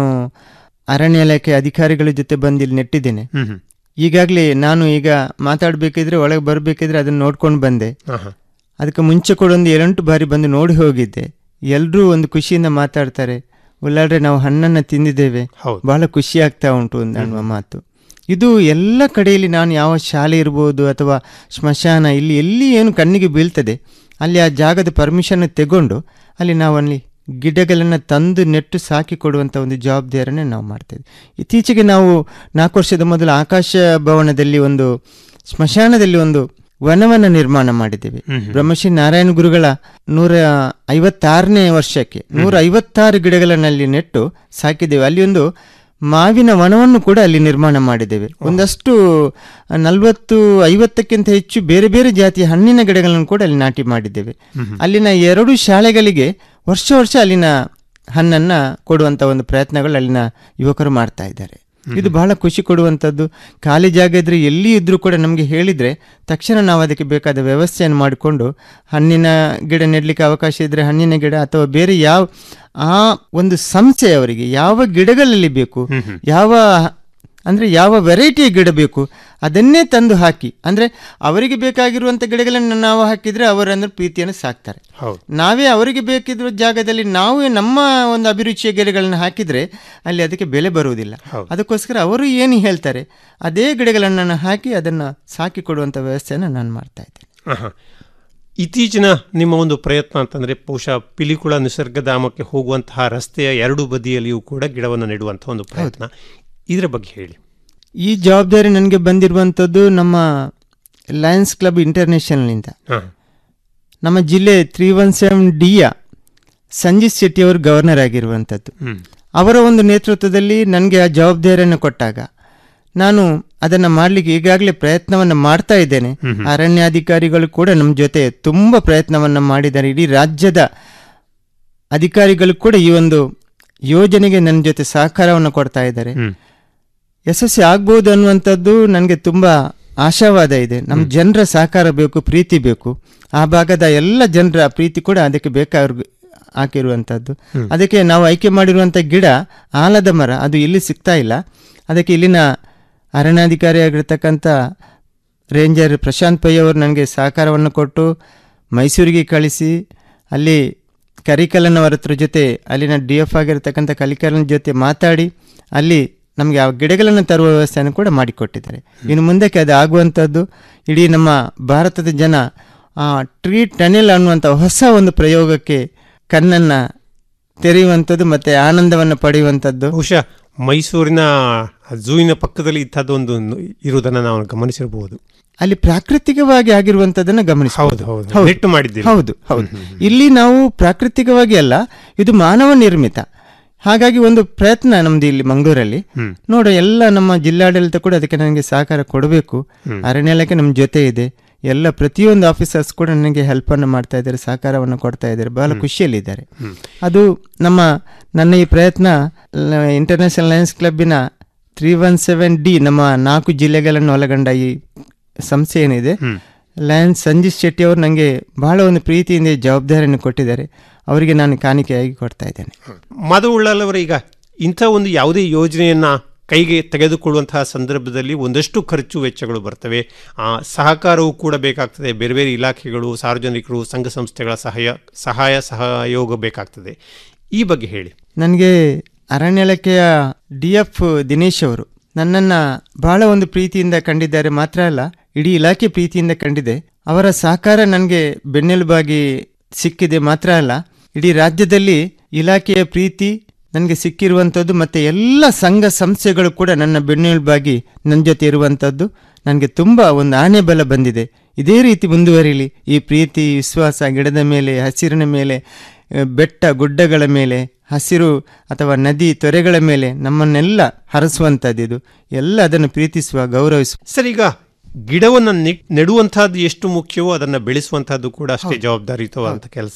Speaker 16: ಅರಣ್ಯ ಇಲಾಖೆ ಅಧಿಕಾರಿಗಳ ಜೊತೆ ಬಂದು ಇಲ್ಲಿ ನೆಟ್ಟಿದ್ದೇನೆ ಈಗಾಗಲೇ ನಾನು ಈಗ ಮಾತಾಡಬೇಕಿದ್ರೆ ಒಳಗೆ ಬರಬೇಕಿದ್ರೆ ಅದನ್ನು ನೋಡ್ಕೊಂಡು ಬಂದೆ ಅದಕ್ಕೆ ಮುಂಚೆ ಕೂಡ ಒಂದು ಏಳೆಂಟು ಬಾರಿ ಬಂದು ನೋಡಿ ಹೋಗಿದ್ದೆ ಎಲ್ಲರೂ ಒಂದು ಖುಷಿಯಿಂದ ಮಾತಾಡ್ತಾರೆ ಉಳ್ಳಾಡ್ರೆ ನಾವು ಹಣ್ಣನ್ನು ತಿಂದಿದ್ದೇವೆ ಬಹಳ ಖುಷಿ ಆಗ್ತಾ ಉಂಟು ಒಂದು ಅನ್ನುವ ಮಾತು ಇದು ಎಲ್ಲ ಕಡೆಯಲ್ಲಿ ನಾನು ಯಾವ ಶಾಲೆ ಇರ್ಬೋದು ಅಥವಾ ಸ್ಮಶಾನ ಇಲ್ಲಿ ಎಲ್ಲಿ ಏನು ಕಣ್ಣಿಗೆ ಬೀಳ್ತದೆ ಅಲ್ಲಿ ಆ ಜಾಗದ ಪರ್ಮಿಷನ್ ತೆಗೊಂಡು ಅಲ್ಲಿ ನಾವು ಅಲ್ಲಿ ಗಿಡಗಳನ್ನು ತಂದು ನೆಟ್ಟು ಸಾಕಿ ಕೊಡುವಂಥ ಒಂದು ಜವಾಬ್ದಾರಿಯನ್ನು ನಾವು ಮಾಡ್ತೇವೆ ಇತ್ತೀಚೆಗೆ ನಾವು ನಾಲ್ಕು ವರ್ಷದ ಮೊದಲು ಆಕಾಶ ಭವನದಲ್ಲಿ ಒಂದು ಸ್ಮಶಾನದಲ್ಲಿ ಒಂದು ವನವನ್ನು ನಿರ್ಮಾಣ ಮಾಡಿದ್ದೇವೆ ಬ್ರಹ್ಮಶ್ರೀ ನಾರಾಯಣ ಗುರುಗಳ ನೂರ ಐವತ್ತಾರನೇ ವರ್ಷಕ್ಕೆ ನೂರ ಐವತ್ತಾರು ಗಿಡಗಳನ್ನಲ್ಲಿ ನೆಟ್ಟು ಸಾಕಿದ್ದೇವೆ ಅಲ್ಲಿ ಒಂದು ಮಾವಿನ ವನವನ್ನು ಕೂಡ ಅಲ್ಲಿ ನಿರ್ಮಾಣ ಮಾಡಿದ್ದೇವೆ ಒಂದಷ್ಟು ನಲವತ್ತು ಐವತ್ತಕ್ಕಿಂತ ಹೆಚ್ಚು ಬೇರೆ ಬೇರೆ ಜಾತಿಯ ಹಣ್ಣಿನ ಗಿಡಗಳನ್ನು ಕೂಡ ಅಲ್ಲಿ ನಾಟಿ ಮಾಡಿದ್ದೇವೆ ಅಲ್ಲಿನ ಎರಡು ಶಾಲೆಗಳಿಗೆ ವರ್ಷ ವರ್ಷ ಅಲ್ಲಿನ ಹಣ್ಣನ್ನ ಕೊಡುವಂತ ಒಂದು ಪ್ರಯತ್ನಗಳು ಅಲ್ಲಿನ ಯುವಕರು ಮಾಡ್ತಾ ಇದ್ದಾರೆ ಇದು ಬಹಳ ಖುಷಿ ಕೊಡುವಂಥದ್ದು ಖಾಲಿ ಜಾಗ ಇದ್ರೆ ಎಲ್ಲಿ ಇದ್ರೂ ಕೂಡ ನಮಗೆ ಹೇಳಿದ್ರೆ ತಕ್ಷಣ ನಾವು ಅದಕ್ಕೆ ಬೇಕಾದ ವ್ಯವಸ್ಥೆಯನ್ನು ಮಾಡಿಕೊಂಡು ಹಣ್ಣಿನ ಗಿಡ ನೆಡಲಿಕ್ಕೆ ಅವಕಾಶ ಇದ್ರೆ ಹಣ್ಣಿನ ಗಿಡ ಅಥವಾ ಬೇರೆ ಯಾವ ಆ ಒಂದು ಸಂಸ್ಥೆ ಅವರಿಗೆ ಯಾವ ಗಿಡಗಳಲ್ಲಿ ಬೇಕು ಯಾವ ಅಂದ್ರೆ ಯಾವ ವೆರೈಟಿಯ ಗಿಡ ಬೇಕು ಅದನ್ನೇ ತಂದು ಹಾಕಿ ಅಂದ್ರೆ ಅವರಿಗೆ ಬೇಕಾಗಿರುವಂತ ಗಿಡಗಳನ್ನು ನಾವು ಹಾಕಿದ್ರೆ ಅವರಂದ್ರೆ ಪ್ರೀತಿಯನ್ನು ಸಾಕ್ತಾರೆ ನಾವೇ ಅವರಿಗೆ ಬೇಕಿರುವ ಜಾಗದಲ್ಲಿ ನಾವೇ ನಮ್ಮ ಒಂದು ಅಭಿರುಚಿಯ ಗಿಡಗಳನ್ನು ಹಾಕಿದ್ರೆ ಅಲ್ಲಿ ಅದಕ್ಕೆ ಬೆಲೆ ಬರುವುದಿಲ್ಲ ಅದಕ್ಕೋಸ್ಕರ ಅವರು ಏನು ಹೇಳ್ತಾರೆ ಅದೇ ಗಿಡಗಳನ್ನು ಹಾಕಿ ಅದನ್ನ ಸಾಕಿ ಕೊಡುವಂತ ವ್ಯವಸ್ಥೆಯನ್ನು ನಾನು ಮಾಡ್ತಾ ಇದ್ದೇನೆ
Speaker 15: ಆಹಾ. ಇತ್ತೀಚಿನ ನಿಮ್ಮ ಒಂದು ಪ್ರಯತ್ನ ಅಂತಂದ್ರೆ ಬಹುಶಃ ಪಿಲಿಕುಳ ನಿಸರ್ಗಧಾಮಕ್ಕೆ ಹೋಗುವಂತಹ ರಸ್ತೆಯ ಎರಡು ಬದಿಯಲ್ಲಿಯೂ ಕೂಡ ಗಿಡವನ್ನು ನೆಡುವಂತಹ ಒಂದು ಪ್ರಯತ್ನ ಇದರ ಬಗ್ಗೆ ಹೇಳಿ
Speaker 16: ಈ ಜವಾಬ್ದಾರಿ ನನಗೆ ಬಂದಿರುವಂಥದ್ದು ನಮ್ಮ ಲಯನ್ಸ್ ಕ್ಲಬ್ ಇಂಟರ್ನ್ಯಾಷನಲ್ನಿಂದ
Speaker 15: ಹಾ.
Speaker 16: ನಮ್ಮ ಜಿಲ್ಲೆ ತ್ರೀ ಒನ್ ಸೆವೆನ್ ಡಿಯ ಸಂಜಿತ್ ಶೆಟ್ಟಿ ಅವರು ಗವರ್ನರ್ ಆಗಿರುವಂಥದ್ದು
Speaker 15: ಹ್ಮ್.
Speaker 16: ಅವರ ಒಂದು ನೇತೃತ್ವದಲ್ಲಿ ನನಗೆ ಆ ಜವಾಬ್ದಾರಿಯನ್ನು ಕೊಟ್ಟಾಗ ನಾನು ಅದನ್ನು ಮಾಡಲಿಕ್ಕೆ ಈಗಾಗಲೇ ಪ್ರಯತ್ನವನ್ನು ಮಾಡ್ತಾ ಇದ್ದೇನೆ ಅರಣ್ಯಾಧಿಕಾರಿಗಳು ಕೂಡ ನಮ್ಮ ಜೊತೆ ತುಂಬ ಪ್ರಯತ್ನವನ್ನು ಮಾಡಿದ್ದಾರೆ ಇಡೀ ರಾಜ್ಯದ ಅಧಿಕಾರಿಗಳು ಕೂಡ ಈ ಒಂದು ಯೋಜನೆಗೆ ನನ್ನ ಜೊತೆ ಸಹಕಾರವನ್ನು ಕೊಡ್ತಾ ಇದ್ದಾರೆ ಯಶಸ್ವಿ ಆಗ್ಬೋದು ಅನ್ನುವಂಥದ್ದು ನನಗೆ ತುಂಬ ಆಶಾವಾದ ಇದೆ ನಮ್ಮ ಜನರ ಸಹಕಾರ ಬೇಕು ಪ್ರೀತಿ ಬೇಕು ಆ ಭಾಗದ ಎಲ್ಲ ಜನರ ಪ್ರೀತಿ ಕೂಡ ಅದಕ್ಕೆ ಬೇಕಾಗಿ ಹಾಕಿರುವಂಥದ್ದು ಅದಕ್ಕೆ ನಾವು ಆಯ್ಕೆ ಮಾಡಿರುವಂಥ ಗಿಡ ಆಲದ ಮರ ಅದು ಇಲ್ಲಿ ಸಿಗ್ತಾ ಇಲ್ಲ ಅದಕ್ಕೆ ಇಲ್ಲಿನ ಅರಣ್ಯಾಧಿಕಾರಿ ಆಗಿರ್ತಕ್ಕಂಥ ರೇಂಜರ್ ಪ್ರಶಾಂತ್ ಪೈ ಅವರು ನನಗೆ ಸಹಕಾರವನ್ನು ಕೊಟ್ಟು ಮೈಸೂರಿಗೆ ಕಳಿಸಿ ಅಲ್ಲಿ ಕರಿಕಲನ್ ಅವರ ಹತ್ರ ಜೊತೆ ಅಲ್ಲಿನ ಡಿ ಎಫ್ ಆಗಿರ್ತಕ್ಕಂಥ ಕಲಿಕಲನ್ ಜೊತೆ ಮಾತಾಡಿ ಅಲ್ಲಿ ನಮಗೆ ಆ ಗಿಡಗಳನ್ನು ತರುವ ವ್ಯವಸ್ಥೆಯನ್ನು ಕೂಡ ಮಾಡಿಕೊಟ್ಟಿದ್ದಾರೆ ಇನ್ನು ಮುಂದಕ್ಕೆ ಅದು ಆಗುವಂಥದ್ದು ಇಡೀ ನಮ್ಮ ಭಾರತದ ಜನ ಆ ಟ್ರೀ ಟನೆಲ್ ಅನ್ನುವಂಥ ಹೊಸ ಒಂದು ಪ್ರಯೋಗಕ್ಕೆ ಕಣ್ಣನ್ನು ತೆರೆಯುವಂಥದ್ದು ಮತ್ತು ಆನಂದವನ್ನು ಪಡೆಯುವಂಥದ್ದು
Speaker 15: ಬಹುಶಃ ಮೈಸೂರಿನ ಝೂವಿನ ಪಕ್ಕದಲ್ಲಿ ಇಂಥದ್ದೊಂದು ಇರುವುದನ್ನು ನಾವು ಗಮನಿಸಿರಬಹುದು
Speaker 16: ಅಲ್ಲಿ ಪ್ರಾಕೃತಿಕವಾಗಿ ಆಗಿರುವಂತದನ್ನ ಗಮನಿಸ
Speaker 15: ಹೌದು, ಹೌದು. ನೆಟ್ಟು ಮಾಡಿದ್ದೀರಿ.
Speaker 16: ಹೌದು ಹೌದು ಇಲ್ಲಿ ನಾವು ಪ್ರಾಕೃತಿಕವಾಗಿ ಅಲ್ಲ ಇದು ಮಾನವ ನಿರ್ಮಿತ ಹಾಗಾಗಿ ಒಂದು ಪ್ರಯತ್ನ ನಮ್ದು ಇಲ್ಲಿ ಮಂಗಳೂರಲ್ಲಿ ನೋಡ ಎಲ್ಲ ನಮ್ಮ ಜಿಲ್ಲಾಡಳಿತ ಕೂಡ ಅದಕ್ಕೆ ನನಗೆ ಸಹಕಾರ ಕೊಡಬೇಕು ಅರಣ್ಯ ಇಲಾಖೆ ನಮ್ಮ ಜೊತೆ ಇದೆ ಎಲ್ಲ ಪ್ರತಿಯೊಂದು ಆಫೀಸರ್ಸ್ ಕೂಡ ನನಗೆ ಹೆಲ್ಪ್ ಅನ್ನು ಮಾಡ್ತಾ ಇದ್ದಾರೆ ಸಹಕಾರವನ್ನು ಕೊಡ್ತಾ ಇದ್ದಾರೆ ಬಹಳ ಖುಷಿಯಲ್ಲಿದ್ದಾರೆ ಅದು ನಮ್ಮ ನನ್ನ ಈ ಪ್ರಯತ್ನ ಇಂಟರ್ನ್ಯಾಷನಲ್ ಲಯನ್ಸ್ ಕ್ಲಬ್ಬಿನ ತ್ರೀ ಒನ್ ಸೆವೆನ್ ಡಿ ನಮ್ಮ ನಾಲ್ಕು ಜಿಲ್ಲೆಗಳನ್ನು ಒಳಗೊಂಡ ಈ ಸಂಸ್ಥೆ ಏನಿದೆ ಲಯನ್ಸ್ ಸಂಜಿತ್ ಶೆಟ್ಟಿ ಅವರು ನನಗೆ ಬಹಳ ಒಂದು ಪ್ರೀತಿಯಿಂದ ಈ ಜವಾಬ್ದಾರಿಯನ್ನು ಕೊಟ್ಟಿದ್ದಾರೆ ಅವರಿಗೆ ನಾನು ಕಾಣಿಕೆಯಾಗಿ ಕೊಡ್ತಾ ಇದ್ದೇನೆ
Speaker 15: ಮಾಧವ ಉಳ್ಳಾಲವರ ಈಗ ಇಂಥ ಒಂದು ಯಾವುದೇ ಯೋಜನೆಯನ್ನ ಕೈಗೆ ತೆಗೆದುಕೊಳ್ಳುವಂತಹ ಸಂದರ್ಭದಲ್ಲಿ ಒಂದಷ್ಟು ಖರ್ಚು ವೆಚ್ಚಗಳು ಬರ್ತವೆ ಆ, ಸಹಕಾರವೂ ಕೂಡ ಬೇಕಾಗ್ತದೆ ಬೇರೆ ಬೇರೆ ಇಲಾಖೆಗಳು ಸಾರ್ವಜನಿಕರು ಸಂಘ ಸಂಸ್ಥೆಗಳ ಸಹಾಯ ಸಹಾಯ ಸಹಯೋಗ ಬೇಕಾಗ್ತದೆ ಈ ಬಗ್ಗೆ ಹೇಳಿ
Speaker 16: ನನಗೆ ಅರಣ್ಯ ಇಲಾಖೆಯ ಡಿ ಎಫ್ ದಿನೇಶ್ ಅವರು ನನ್ನನ್ನು ಬಹಳ ಒಂದು ಪ್ರೀತಿಯಿಂದ ಕಂಡಿದ್ದಾರೆ ಮಾತ್ರ ಅಲ್ಲ ಇಡೀ ಇಲಾಖೆ ಪ್ರೀತಿಯಿಂದ ಕಂಡಿದೆ ಅವರ ಸಹಕಾರ ನನಗೆ ಬೆನ್ನೆಲುಬಾಗಿ ಸಿಕ್ಕಿದೆ ಮಾತ್ರ ಅಲ್ಲ ಇಡೀ ರಾಜ್ಯದಲ್ಲಿ ಇಲಾಖೆಯ ಪ್ರೀತಿ ನನಗೆ ಸಿಕ್ಕಿರುವಂಥದ್ದು ಮತ್ತು ಎಲ್ಲ ಸಂಘ ಸಂಸ್ಥೆಗಳು ಕೂಡ ನನ್ನ ಬೆನ್ನೆಲುಬಾಗಿ ನನ್ನ ಜೊತೆ ಇರುವಂಥದ್ದು ನನಗೆ ತುಂಬ ಒಂದು ಆನೆ ಬಲ ಬಂದಿದೆ ಇದೇ ರೀತಿ ಮುಂದುವರಿಲಿ ಈ ಪ್ರೀತಿ ವಿಶ್ವಾಸ ಗಿಡದ ಮೇಲೆ ಹಸಿರಿನ ಮೇಲೆ ಆ, ಬೆಟ್ಟ ಗುಡ್ಡಗಳ ಮೇಲೆ ಹಸಿರು ಅಥವಾ ನದಿ ತೊರೆಗಳ ಮೇಲೆ ನಮ್ಮನ್ನೆಲ್ಲ ಹರಸುವಂಥದ್ದು ಇದು ಎಲ್ಲ ಅದನ್ನು ಪ್ರೀತಿಸುವ ಗೌರವಿಸುವ
Speaker 15: ಸರ್ ಈಗ ಗಿಡವನ್ನು ನಿ ನೆಡುವಂತಹದ್ದು ಎಷ್ಟು ಮುಖ್ಯವೋ ಅದನ್ನು ಬೆಳೆಸುವಂತಹದ್ದು ಕೂಡ ಅಷ್ಟೇ ಜವಾಬ್ದಾರಿಯುತವಾದಂಥ ಕೆಲಸ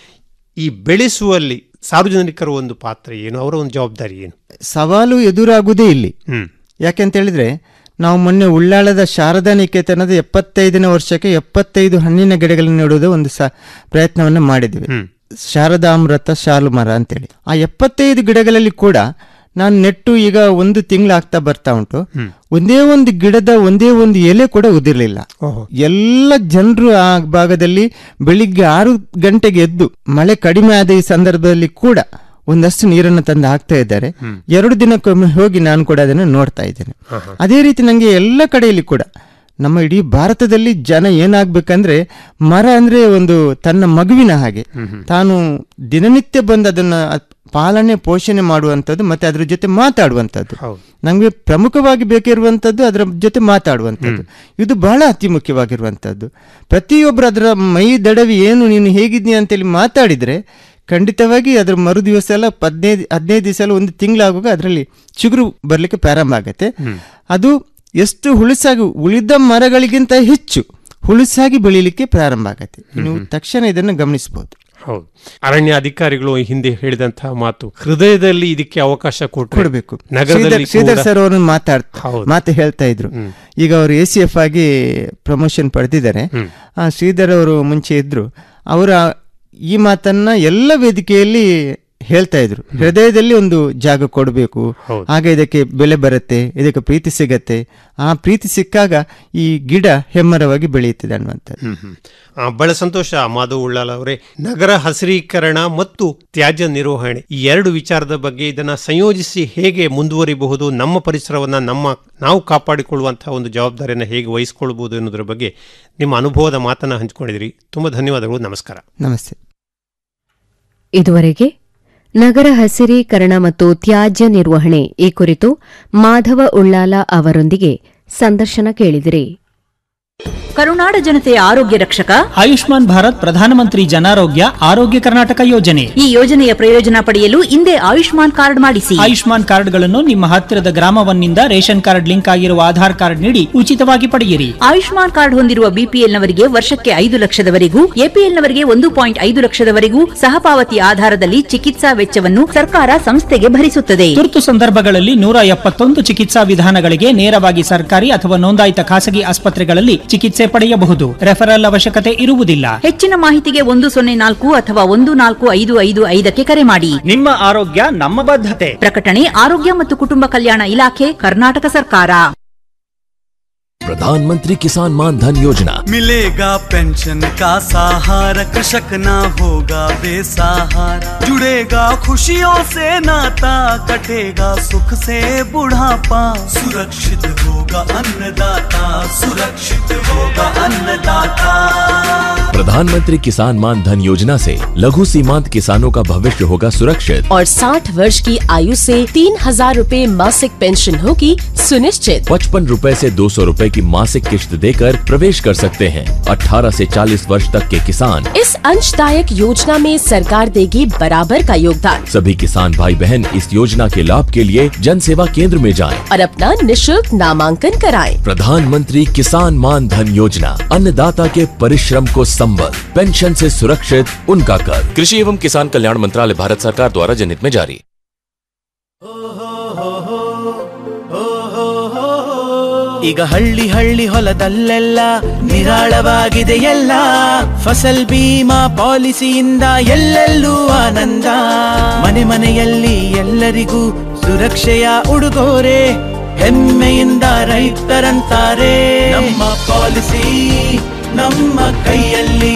Speaker 15: ಈ ಬೆಳೆಸುವಲ್ಲಿ ಸಾರ್ವಜನಿಕರ ಒಂದು ಪಾತ್ರ ಏನು ಅವರ ಒಂದು ಜವಾಬ್ದಾರಿ ಏನು
Speaker 16: ಸವಾಲು ಎದುರಾಗುವುದೇ ಇಲ್ಲಿ ಯಾಕೆಂತ ಹೇಳಿದ್ರೆ ನಾವು ಮೊನ್ನೆ ಉಳ್ಳಾಳದ ಶಾರದಾ ನಿಕೇತನದ ಎಪ್ಪತ್ತೈದನೇ ವರ್ಷಕ್ಕೆ ಎಪ್ಪತ್ತೈದು ಹಣ್ಣಿನ ಗಿಡಗಳನ್ನು ನೆಡುವುದು ಒಂದು ಸ ಪ್ರಯತ್ನವನ್ನು ಮಾಡಿದ್ವಿ ಶಾರದಾಮೃತ ಶಾಲು ಮರ ಅಂತೇಳಿ ಆ ಎಪ್ಪತ್ತೈದು ಗಿಡಗಳಲ್ಲಿ ಕೂಡ ನಾನು ನೆಟ್ಟು ಈಗ ಒಂದು ತಿಂಗಳಾಗ್ತಾ ಬರ್ತಾ ಉಂಟು ಒಂದೇ ಒಂದು ಗಿಡದ ಒಂದೇ ಒಂದು ಎಲೆ ಕೂಡ ಉದಿರ್ಲಿಲ್ಲ ಎಲ್ಲ ಜನರು ಆ ಭಾಗದಲ್ಲಿ ಬೆಳಿಗ್ಗೆ ಆರು ಗಂಟೆಗೆ ಎದ್ದು ಮಳೆ ಕಡಿಮೆ ಆದ ಈ ಸಂದರ್ಭದಲ್ಲಿ ಕೂಡ ಒಂದಷ್ಟು ನೀರನ್ನು ತಂದು ಹಾಕ್ತಾ ಇದ್ದಾರೆ ಎರಡು ದಿನಕ್ಕೊಮ್ಮೆ ಹೋಗಿ ನಾನು ಕೂಡ ಅದನ್ನು ನೋಡ್ತಾ ಇದ್ದೇನೆ ಅದೇ ರೀತಿ ನನಗೆ ಎಲ್ಲ ಕಡೆಯಲ್ಲಿ ಕೂಡ ನಮ್ಮ ಇಡೀ ಭಾರತದಲ್ಲಿ ಜನ ಏನಾಗ್ಬೇಕಂದ್ರೆ ಮರ ಅಂದ್ರೆ ಒಂದು ತನ್ನ ಮಗುವಿನ ಹಾಗೆ ತಾನು ದಿನನಿತ್ಯ ಬಂದು ಅದನ್ನ ಅದ್ ಪಾಲನೆ ಪೋಷಣೆ ಮಾಡುವಂಥದ್ದು ಮತ್ತೆ ಅದ್ರ ಜೊತೆ ಮಾತಾಡುವಂಥದ್ದು ನಮಗೆ ಪ್ರಮುಖವಾಗಿ ಬೇಕಿರುವಂಥದ್ದು ಅದರ ಜೊತೆ ಮಾತಾಡುವಂಥದ್ದು ಇದು ಬಹಳ ಅತಿ ಮುಖ್ಯವಾಗಿರುವಂಥದ್ದು ಪ್ರತಿಯೊಬ್ಬರು ಅದರ ಮೈ ದಡವಿ ಏನು ನೀನು ಹೇಗಿದ್ದೀಯ ಅಂತೇಳಿ ಮಾತಾಡಿದ್ರೆ ಖಂಡಿತವಾಗಿ ಅದರ ಮರು ದಿವಸ ಎಲ್ಲ ಹದಿನೈದು ಹದಿನೈದು ದಿವಸ ಎಲ್ಲ ಒಂದು ತಿಂಗಳಾಗುವಾಗ ಅದರಲ್ಲಿ ಚಿಗುರು ಬರಲಿಕ್ಕೆ ಪ್ರಾರಂಭ ಆಗುತ್ತೆ ಅದು ಎಷ್ಟು ಹುಳುಸಾಗಿ ಉಳಿದ ಮರಗಳಿಗಿಂತ ಹೆಚ್ಚು ಹುಳುಸಾಗಿ ಬೆಳೀಲಿಕ್ಕೆ ಪ್ರಾರಂಭ ಆಗುತ್ತೆ ನೀವು ತಕ್ಷಣ ಇದನ್ನು ಗಮನಿಸಬಹುದು
Speaker 15: ಹೌದು ಅರಣ್ಯ ಅಧಿಕಾರಿಗಳು ಈ ಹಿಂದೆ ಹೇಳಿದಂತಹ ಮಾತು ಹೃದಯದಲ್ಲಿ ಇದಕ್ಕೆ ಅವಕಾಶ
Speaker 16: ಕೊಡಬೇಕು
Speaker 15: ನಗರದಲ್ಲಿ
Speaker 16: ಶ್ರೀಧರ್
Speaker 15: ಕೂಡ-
Speaker 16: ಸರ್ ಅವ್ರನ್ನ ಮಾತಾಡ್ ಮಾತು ಹೇಳ್ತಾ ಇದ್ರು ಈಗ ಅವರು ಎ ಸಿ ಎಫ್ ಆಗಿ ಪ್ರಮೋಷನ್ ಪಡೆದಿದ್ದಾರೆ ಆ, ಶ್ರೀಧರ್ ಅವರು ಮುಂಚೆ ಇದ್ರು ಅವರ ಈ ಮಾತನ್ನ ಎಲ್ಲ ವೇದಿಕೆಯಲ್ಲಿ ಹೇಳ್ತಾ ಇದ್ರು ಹೃದಯದಲ್ಲಿ ಒಂದು ಜಾಗ ಕೊಡಬೇಕು ಆಗ ಇದಕ್ಕೆ ಬೆಲೆ ಬರುತ್ತೆ ಇದಕ್ಕೆ ಪ್ರೀತಿ ಸಿಗತ್ತೆ ಆ ಪ್ರೀತಿ ಸಿಕ್ಕಾಗ ಈ ಗಿಡ ಹೆಮ್ಮರವಾಗಿ ಬೆಳೆಯುತ್ತದೆ ಅನ್ನುವಂಥದ್ದು
Speaker 15: ಹ್ಮ್, ಹ್ಮ್. ಆ, ಬಹಳ ಸಂತೋಷ ಮಾಧವ್ ಉಳ್ಳಾಲ್ ಅವರೇ ನಗರ ಹಸಿರೀಕರಣ ಮತ್ತು ತ್ಯಾಜ್ಯ ನಿರ್ವಹಣೆ ಈ ಎರಡು ವಿಚಾರದ ಬಗ್ಗೆ ಇದನ್ನ ಸಂಯೋಜಿಸಿ ಹೇಗೆ ಮುಂದುವರಿಬಹುದು ನಮ್ಮ ಪರಿಸರವನ್ನ ನಮ್ಮ ನಾವು ಕಾಪಾಡಿಕೊಳ್ಳುವಂತಹ ಒಂದು ಜವಾಬ್ದಾರಿಯನ್ನು ಹೇಗೆ ವಹಿಸಿಕೊಳ್ಬಹುದು ಅನ್ನೋದ್ರ ಬಗ್ಗೆ ನಿಮ್ಮ ಅನುಭವದ ಮಾತನ್ನ ಹಂಚಿಕೊಂಡಿದ್ರಿ ತುಂಬಾ ಧನ್ಯವಾದಗಳು ನಮಸ್ಕಾರ
Speaker 16: ನಮಸ್ತೆ
Speaker 1: ಇದುವರೆಗೆ ನಗರ ಹಸಿರೀಕರಣ ಮತ್ತು ತ್ಯಾಜ್ಯ ನಿರ್ವಹಣೆ ಈ ಕುರಿತು ಮಾಧವ ಉಳ್ಳಾಲ ಅವರೊಂದಿಗೆ ಸಂದರ್ಶನ ಕೇಳಿದಿರಿ
Speaker 4: ಕರುನಾಡ ಜನತೆಯ ಆರೋಗ್ಯ ರಕ್ಷಕ
Speaker 12: ಆಯುಷ್ಮಾನ್ ಭಾರತ್ ಪ್ರಧಾನಮಂತ್ರಿ ಜನಾರೋಗ್ಯ ಆರೋಗ್ಯ ಕರ್ನಾಟಕ ಯೋಜನೆ
Speaker 4: ಈ ಯೋಜನೆಯ ಪ್ರಯೋಜನ ಪಡೆಯಲು ಹಿಂದೆ ಆಯುಷ್ಮಾನ್ ಕಾರ್ಡ್ ಮಾಡಿಸಿ
Speaker 12: ಆಯುಷ್ಮಾನ್ ಕಾರ್ಡ್ಗಳನ್ನು ನಿಮ್ಮ ಹತ್ತಿರದ ಗ್ರಾಮವನ್ನಿಂದ ರೇಷನ್ ಕಾರ್ಡ್ ಲಿಂಕ್ ಆಗಿರುವ ಆಧಾರ್ ಕಾರ್ಡ್ ನೀಡಿ ಉಚಿತವಾಗಿ ಪಡೆಯಿರಿ
Speaker 4: ಆಯುಷ್ಮಾನ್ ಕಾರ್ಡ್ ಹೊಂದಿರುವ ಬಿಪಿಎಲ್ ನವರಿಗೆ ವರ್ಷಕ್ಕೆ ಐದು ಲಕ್ಷದವರೆಗೂ ಎಪಿಎಲ್ ನವರಿಗೆ ಒಂದು ಪಾಯಿಂಟ್ ಐದು ಲಕ್ಷದವರೆಗೂ ಸಹಪಾವತಿ ಆಧಾರದಲ್ಲಿ ಚಿಕಿತ್ಸಾ ವೆಚ್ಚವನ್ನು ಸರ್ಕಾರ ಸಂಸ್ಥೆಗೆ ಭರಿಸುತ್ತದೆ
Speaker 12: ತುರ್ತು ಸಂದರ್ಭಗಳಲ್ಲಿ ನೂರ ಎಪ್ಪತ್ತೊಂದು ಚಿಕಿತ್ಸಾ ವಿಧಾನಗಳಿಗೆ ನೇರವಾಗಿ ಸರ್ಕಾರಿ ಅಥವಾ ನೋಂದಾಯಿತ ಖಾಸಗಿ ಆಸ್ಪತ್ರೆಗಳಲ್ಲಿ ಚಿಕಿತ್ಸೆ ಪಡೆಯಬಹುದು ರೆಫರಲ್ ಅವಶ್ಯಕತೆ ಇರುವುದಿಲ್ಲ
Speaker 4: ಹೆಚ್ಚಿನ ಮಾಹಿತಿಗೆ ಒಂದು ಸೊನ್ನೆ ನಾಲ್ಕು ಅಥವಾ ಒಂದು ನಾಲ್ಕು ಐದು ಐದು ಐದಕ್ಕೆ ಕರೆ ಮಾಡಿ
Speaker 12: ನಿಮ್ಮ ಆರೋಗ್ಯ ನಮ್ಮ ಬದ್ಧತೆ
Speaker 4: ಪ್ರಕಟಣೆ ಆರೋಗ್ಯ ಮತ್ತು ಕುಟುಂಬ ಕಲ್ಯಾಣ ಇಲಾಖೆ ಕರ್ನಾಟಕ ಸರ್ಕಾರ
Speaker 17: प्रधानमंत्री किसान मान धन योजना
Speaker 18: मिलेगा पेंशन का सहारा कृषक ना होगा बेसहारा जुड़ेगा खुशियों से नाता कटेगा सुख से बुढ़ापा सुरक्षित होगा अन्नदाता सुरक्षित होगा अन्नदाता
Speaker 17: प्रधानमंत्री किसान मान धन योजना से लघु सीमांत किसानों का भविष्य होगा सुरक्षित
Speaker 19: और 60 वर्ष की आयु से तीन हजार रूपए मासिक पेंशन होगी सुनिश्चित
Speaker 17: पचपन रूपए से दो सौ रूपए की मासिक किश्त देकर प्रवेश कर सकते हैं 18 से 40 वर्ष तक के किसान
Speaker 19: इस अंशदायक योजना में सरकार देगी बराबर का योगदान
Speaker 17: सभी किसान भाई बहन इस योजना के लाभ के लिए जन सेवा केंद्र में जाएं।
Speaker 19: और अपना निशुल्क नामांकन कराएं।
Speaker 17: प्रधानमंत्री किसान मान धन योजना अन्नदाता के परिश्रम को संबल पेंशन से सुरक्षित उनका कर कृषि एवं किसान कल्याण मंत्रालय भारत सरकार द्वारा जनहित में जारी
Speaker 18: ಈಗ ಹಳ್ಳಿ ಹಳ್ಳಿ ಹೊಲದಲ್ಲೆಲ್ಲ ನಿರಾಳವಾಗಿದೆ ಎಲ್ಲ ಫಸಲ್ ಬೀಮಾ ಪಾಲಿಸಿಯಿಂದ ಎಲ್ಲೆಲ್ಲೂ ಆನಂದ ಮನೆ ಮನೆಯಲ್ಲಿ ಎಲ್ಲರಿಗೂ ಸುರಕ್ಷೆಯ ಉಡುಗೊರೆ ಹೆಮ್ಮೆಯಿಂದ ರೈತರಂತಾರೆ ನಮ್ಮ ಪಾಲಿಸಿ ನಮ್ಮ ಕೈಯಲ್ಲಿ